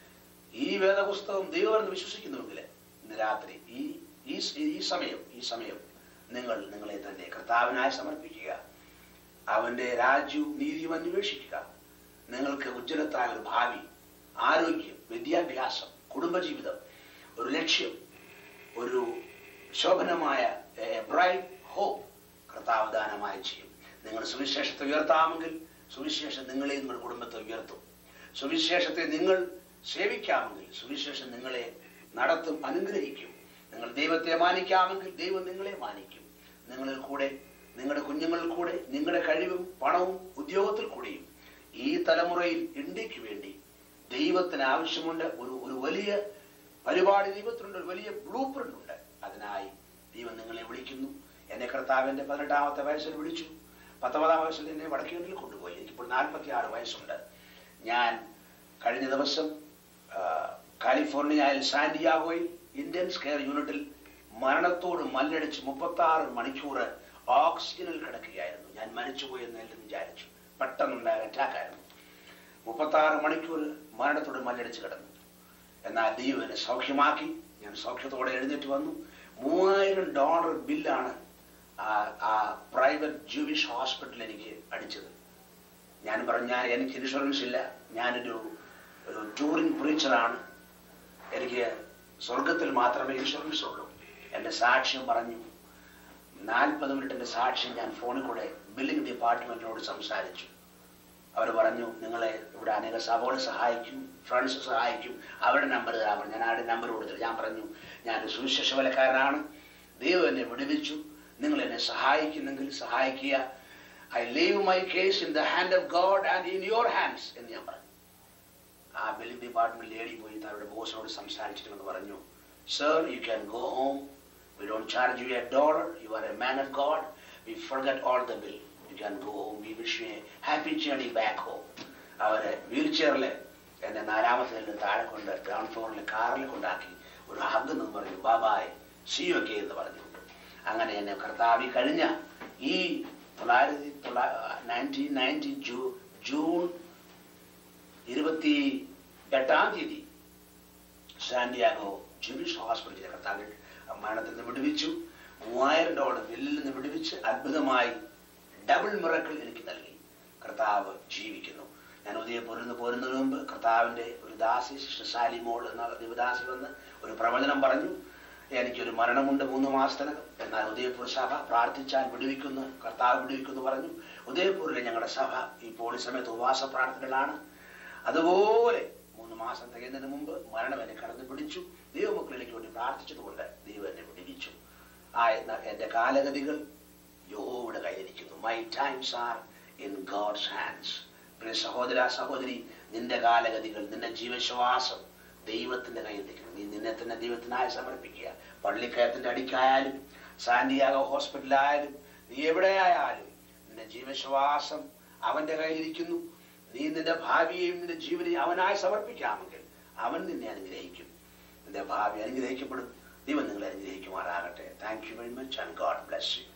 ഈ വേദപുസ്തകം ദൈവമെന്ന് വിശ്വസിക്കുന്നുവെങ്കിൽ ഇന്ന് രാത്രി ഈ ഈ ഈ സമയം ഈ സമയം നിങ്ങൾ നിങ്ങളെ തന്നെ കർത്താവിനായി സമർപ്പിക്കുക അവന്റെ രാജ്യവും നീതിയും അന്വേഷിക്കുക നിങ്ങൾക്ക് ഉജ്ജ്വലത്തായ ഒരു ഭാവി ആരോഗ്യം വിദ്യാഭ്യാസം കുടുംബജീവിതം ഒരു ലക്ഷ്യം ഒരു ശോഭനമായ ബ്രൈറ്റ് ഹോപ്പ് കർത്താവ് ദാനമായി ചെയ്യും നിങ്ങൾ സുവിശേഷത്തെ ഉയർത്താമെങ്കിൽ സുവിശേഷം നിങ്ങളെ നിങ്ങൾ കുടുംബത്തെ ഉയർത്തും സുവിശേഷത്തെ നിങ്ങൾ സേവിക്കാമെങ്കിൽ സുവിശേഷം നിങ്ങളെ നടത്തും അനുഗ്രഹിക്കും നിങ്ങൾ ദൈവത്തെ മാനിക്കാമെങ്കിൽ ദൈവം നിങ്ങളെ മാനിക്കും നിങ്ങളിൽ കൂടെ നിങ്ങളുടെ കുഞ്ഞുങ്ങളിൽ കൂടെ നിങ്ങളുടെ കഴിവും പണവും ഉദ്യോഗത്തിൽ കൂടെയും ഈ തലമുറയിൽ ഇന്ത്യക്ക് വേണ്ടി ദൈവത്തിന് ആവശ്യമുണ്ട് ഒരു ഒരു വലിയ പരിപാടി ദൈവത്തിനുണ്ട് ഒരു വലിയ ബ്ലൂ പ്രിന്റ് ഉണ്ട് അതിനായി ദൈവം നിങ്ങളെ വിളിക്കുന്നു എന്നെ കർത്താവിന്റെ പതിനെട്ടാമത്തെ വയസ്സിൽ വിളിച്ചു പത്തൊമ്പതാം വയസ്സിൽ എന്നെ വടക്കേണ്ടിൽ കൊണ്ടുപോയി എനിക്കിപ്പോൾ നാൽപ്പത്തി ആറ് വയസ്സുണ്ട് ഞാൻ കഴിഞ്ഞ ദിവസം ആ, കാലിഫോർണിയയിൽ സാന്റിയാഗോയിൽ ഇന്ത്യൻ സ്കെയർ യൂണിറ്റിൽ മരണത്തോട് മല്ലടിച്ച് മുപ്പത്തി ആറ് മണിക്കൂർ ഓക്സിജനിൽ കിടക്കുകയായിരുന്നു ഞാൻ മരിച്ചുപോയി എന്ന് എല്ലാവരും വിചാരിച്ചു പെട്ടെന്നുണ്ടായ അറ്റാക്ക് ആയിരുന്നു മുപ്പത്തി ആറ് മണിക്കൂർ മരണത്തോട് മല്ലടിച്ച് കിടന്നു എന്നാൽ ദൈവം എന്നെ സൗഖ്യമാക്കി ഞാൻ സൗഖ്യത്തോടെ എഴുന്നേറ്റ് വന്നു മൂവായിരം ഡോളർ ബില്ലാണ് ആ ആ പ്രൈവറ്റ് ജൂവിഷ് ഹോസ്പിറ്റൽ എനിക്ക് അടിച്ചത് ഞാൻ പറഞ്ഞു ഞാൻ എനിക്ക് ഇൻഷുറൻസ് ഇല്ല ഞാനൊരു ഒരു ടൂറിംഗ് പ്രീച്ചറാണ് എനിക്ക് സ്വർഗത്തിൽ മാത്രമേ ഇൻഷുറൻസ് ഉള്ളൂ എൻ്റെ സാക്ഷ്യം പറഞ്ഞു നാൽപ്പത് മിനിറ്റിന്റെ സാക്ഷ്യം ഞാൻ ഫോണിൽ കൂടെ ബില്ലിംഗ് ഡിപ്പാർട്ട്മെന്റിനോട് സംസാരിച്ചു അവർ പറഞ്ഞു നിങ്ങളെ ഇവിടെ അനേക സഭകൾ സഹായിക്കും ഫ്രണ്ട്സ് സഹായിക്കും അവരുടെ നമ്പർ തരാൻ പറഞ്ഞു ഞാൻ ആരുടെ നമ്പർ കൊടുത്തില്ല ഞാൻ പറഞ്ഞു ഞാൻ ഒരു സുവിശേഷ വിലക്കാരനാണ് ദൈവം എന്നെ വിടുവിച്ചു നിങ്ങൾ എന്നെ സഹായിക്കുന്നെങ്കിൽ സഹായിക്കുക I leave my case in the hand of God and in your hands എന്ന് ഞാൻ പറഞ്ഞു ആ ബില്ലിംഗ് ഡിപ്പാർട്ട്മെന്റ് ലേഡി പോയി അവരുടെ ബോസിനോട് സംസാരിച്ചിട്ടുണ്ടെന്ന് പറഞ്ഞു sir you can go home we don't charge you a dollar you are a man of God we forget all the bill we can go home we wish you a happy journey back home അവര് wheel ചെയറിൽ എന്നെ നാലാമത്തെ നിലയിൽ താഴെ കൊണ്ട് ground ഫ്ലോറിൽ കാറിൽ കൊണ്ടാക്കി ഒരു ഹഗ് എന്ന് പറഞ്ഞു ബാബായ് സി ഒക്കെ എന്ന് പറഞ്ഞു അങ്ങനെ എന്നെ കർത്താവി കഴിഞ്ഞ ഈ തൊള്ളായിരത്തി നയൻറ്റീൻ നയൻറ്റി ജൂ ജൂൺ ഇരുപത്തി എട്ടാം തീയതി സാന്റിയാഗോ ജൂയിഷ് ഹോസ്പിറ്റലിലെ കർത്താവിൽ മരണത്തിൽ നിന്ന് വിടുവിച്ചു മൂവായിരം ഡോളർ ബില്ലിൽ നിന്ന് വിടുവിച്ച് അത്ഭുതമായി ഡബിൾ മിറക്കിൾ എനിക്ക് നൽകി കർത്താവ് ജീവിക്കുന്നു ഞാൻ ഉദയപൂരിൽ നിന്ന് പോരുന്നതിന് മുമ്പ് കർത്താവിന്റെ ഒരു ദാസി ശാലി മോൾ എന്ന ദേവദാസി വന്ന് ഒരു പ്രവചനം പറഞ്ഞു എനിക്കൊരു മരണമുണ്ട് മൂന്ന് മാസത്തിനകം എന്നാൽ ഉദയപൂർ സഭ പ്രാർത്ഥിച്ചാൽ വിടുവിക്കുന്നു കർത്താവ് വിടുവിക്കുന്നു പറഞ്ഞു ഉദയപൂരിലെ ഞങ്ങളുടെ സഭ ഇപ്പോൾ ഈ സമയത്ത് ഉപവാസ പ്രാർത്ഥനകളാണ് അതുപോലെ മൂന്ന് മാസം തികയുന്നതിന് മുമ്പ് മരണം എന്നെ കടന്നു പിടിച്ചു ദൈവമക്കൾ എനിക്ക് വേണ്ടി പ്രാർത്ഥിച്ചതുകൊണ്ട് ദൈവം എന്നെ വിടുവിച്ചു ആ എന്ന എന്റെ കാലഗതികൾ യോയുടെ കയ്യിലിരിക്കുന്നു my times are in God's hands പ്രിയ സഹോദര സഹോദരി നിന്റെ കാലഗതികൾ നിന്റെ ജീവശ്വാസം ദൈവത്തിന്റെ കയ്യിൽ നിൽക്കണം നീ നിന്നെ തന്നെ ദൈവത്തിനായി സമർപ്പിക്കുക പള്ളിക്കയത്തിന്റെ അടിക്കായാലും സാന്റിയാഗോ ഹോസ്പിറ്റലായാലും നീ എവിടെയായാലും നിന്റെ ജീവശ്വാസം അവന്റെ കയ്യിലിരിക്കുന്നു നീ നിന്റെ ഭാവിയെയും നിന്റെ ജീവനെയും അവനായി സമർപ്പിക്കാമെങ്കിൽ അവൻ നിന്നെ അനുഗ്രഹിക്കും നിന്റെ ഭാവി അനുഗ്രഹിക്കപ്പെടും ദൈവം നിങ്ങളെ അനുഗ്രഹിക്കുമാറാകട്ടെ thank you very much and God bless U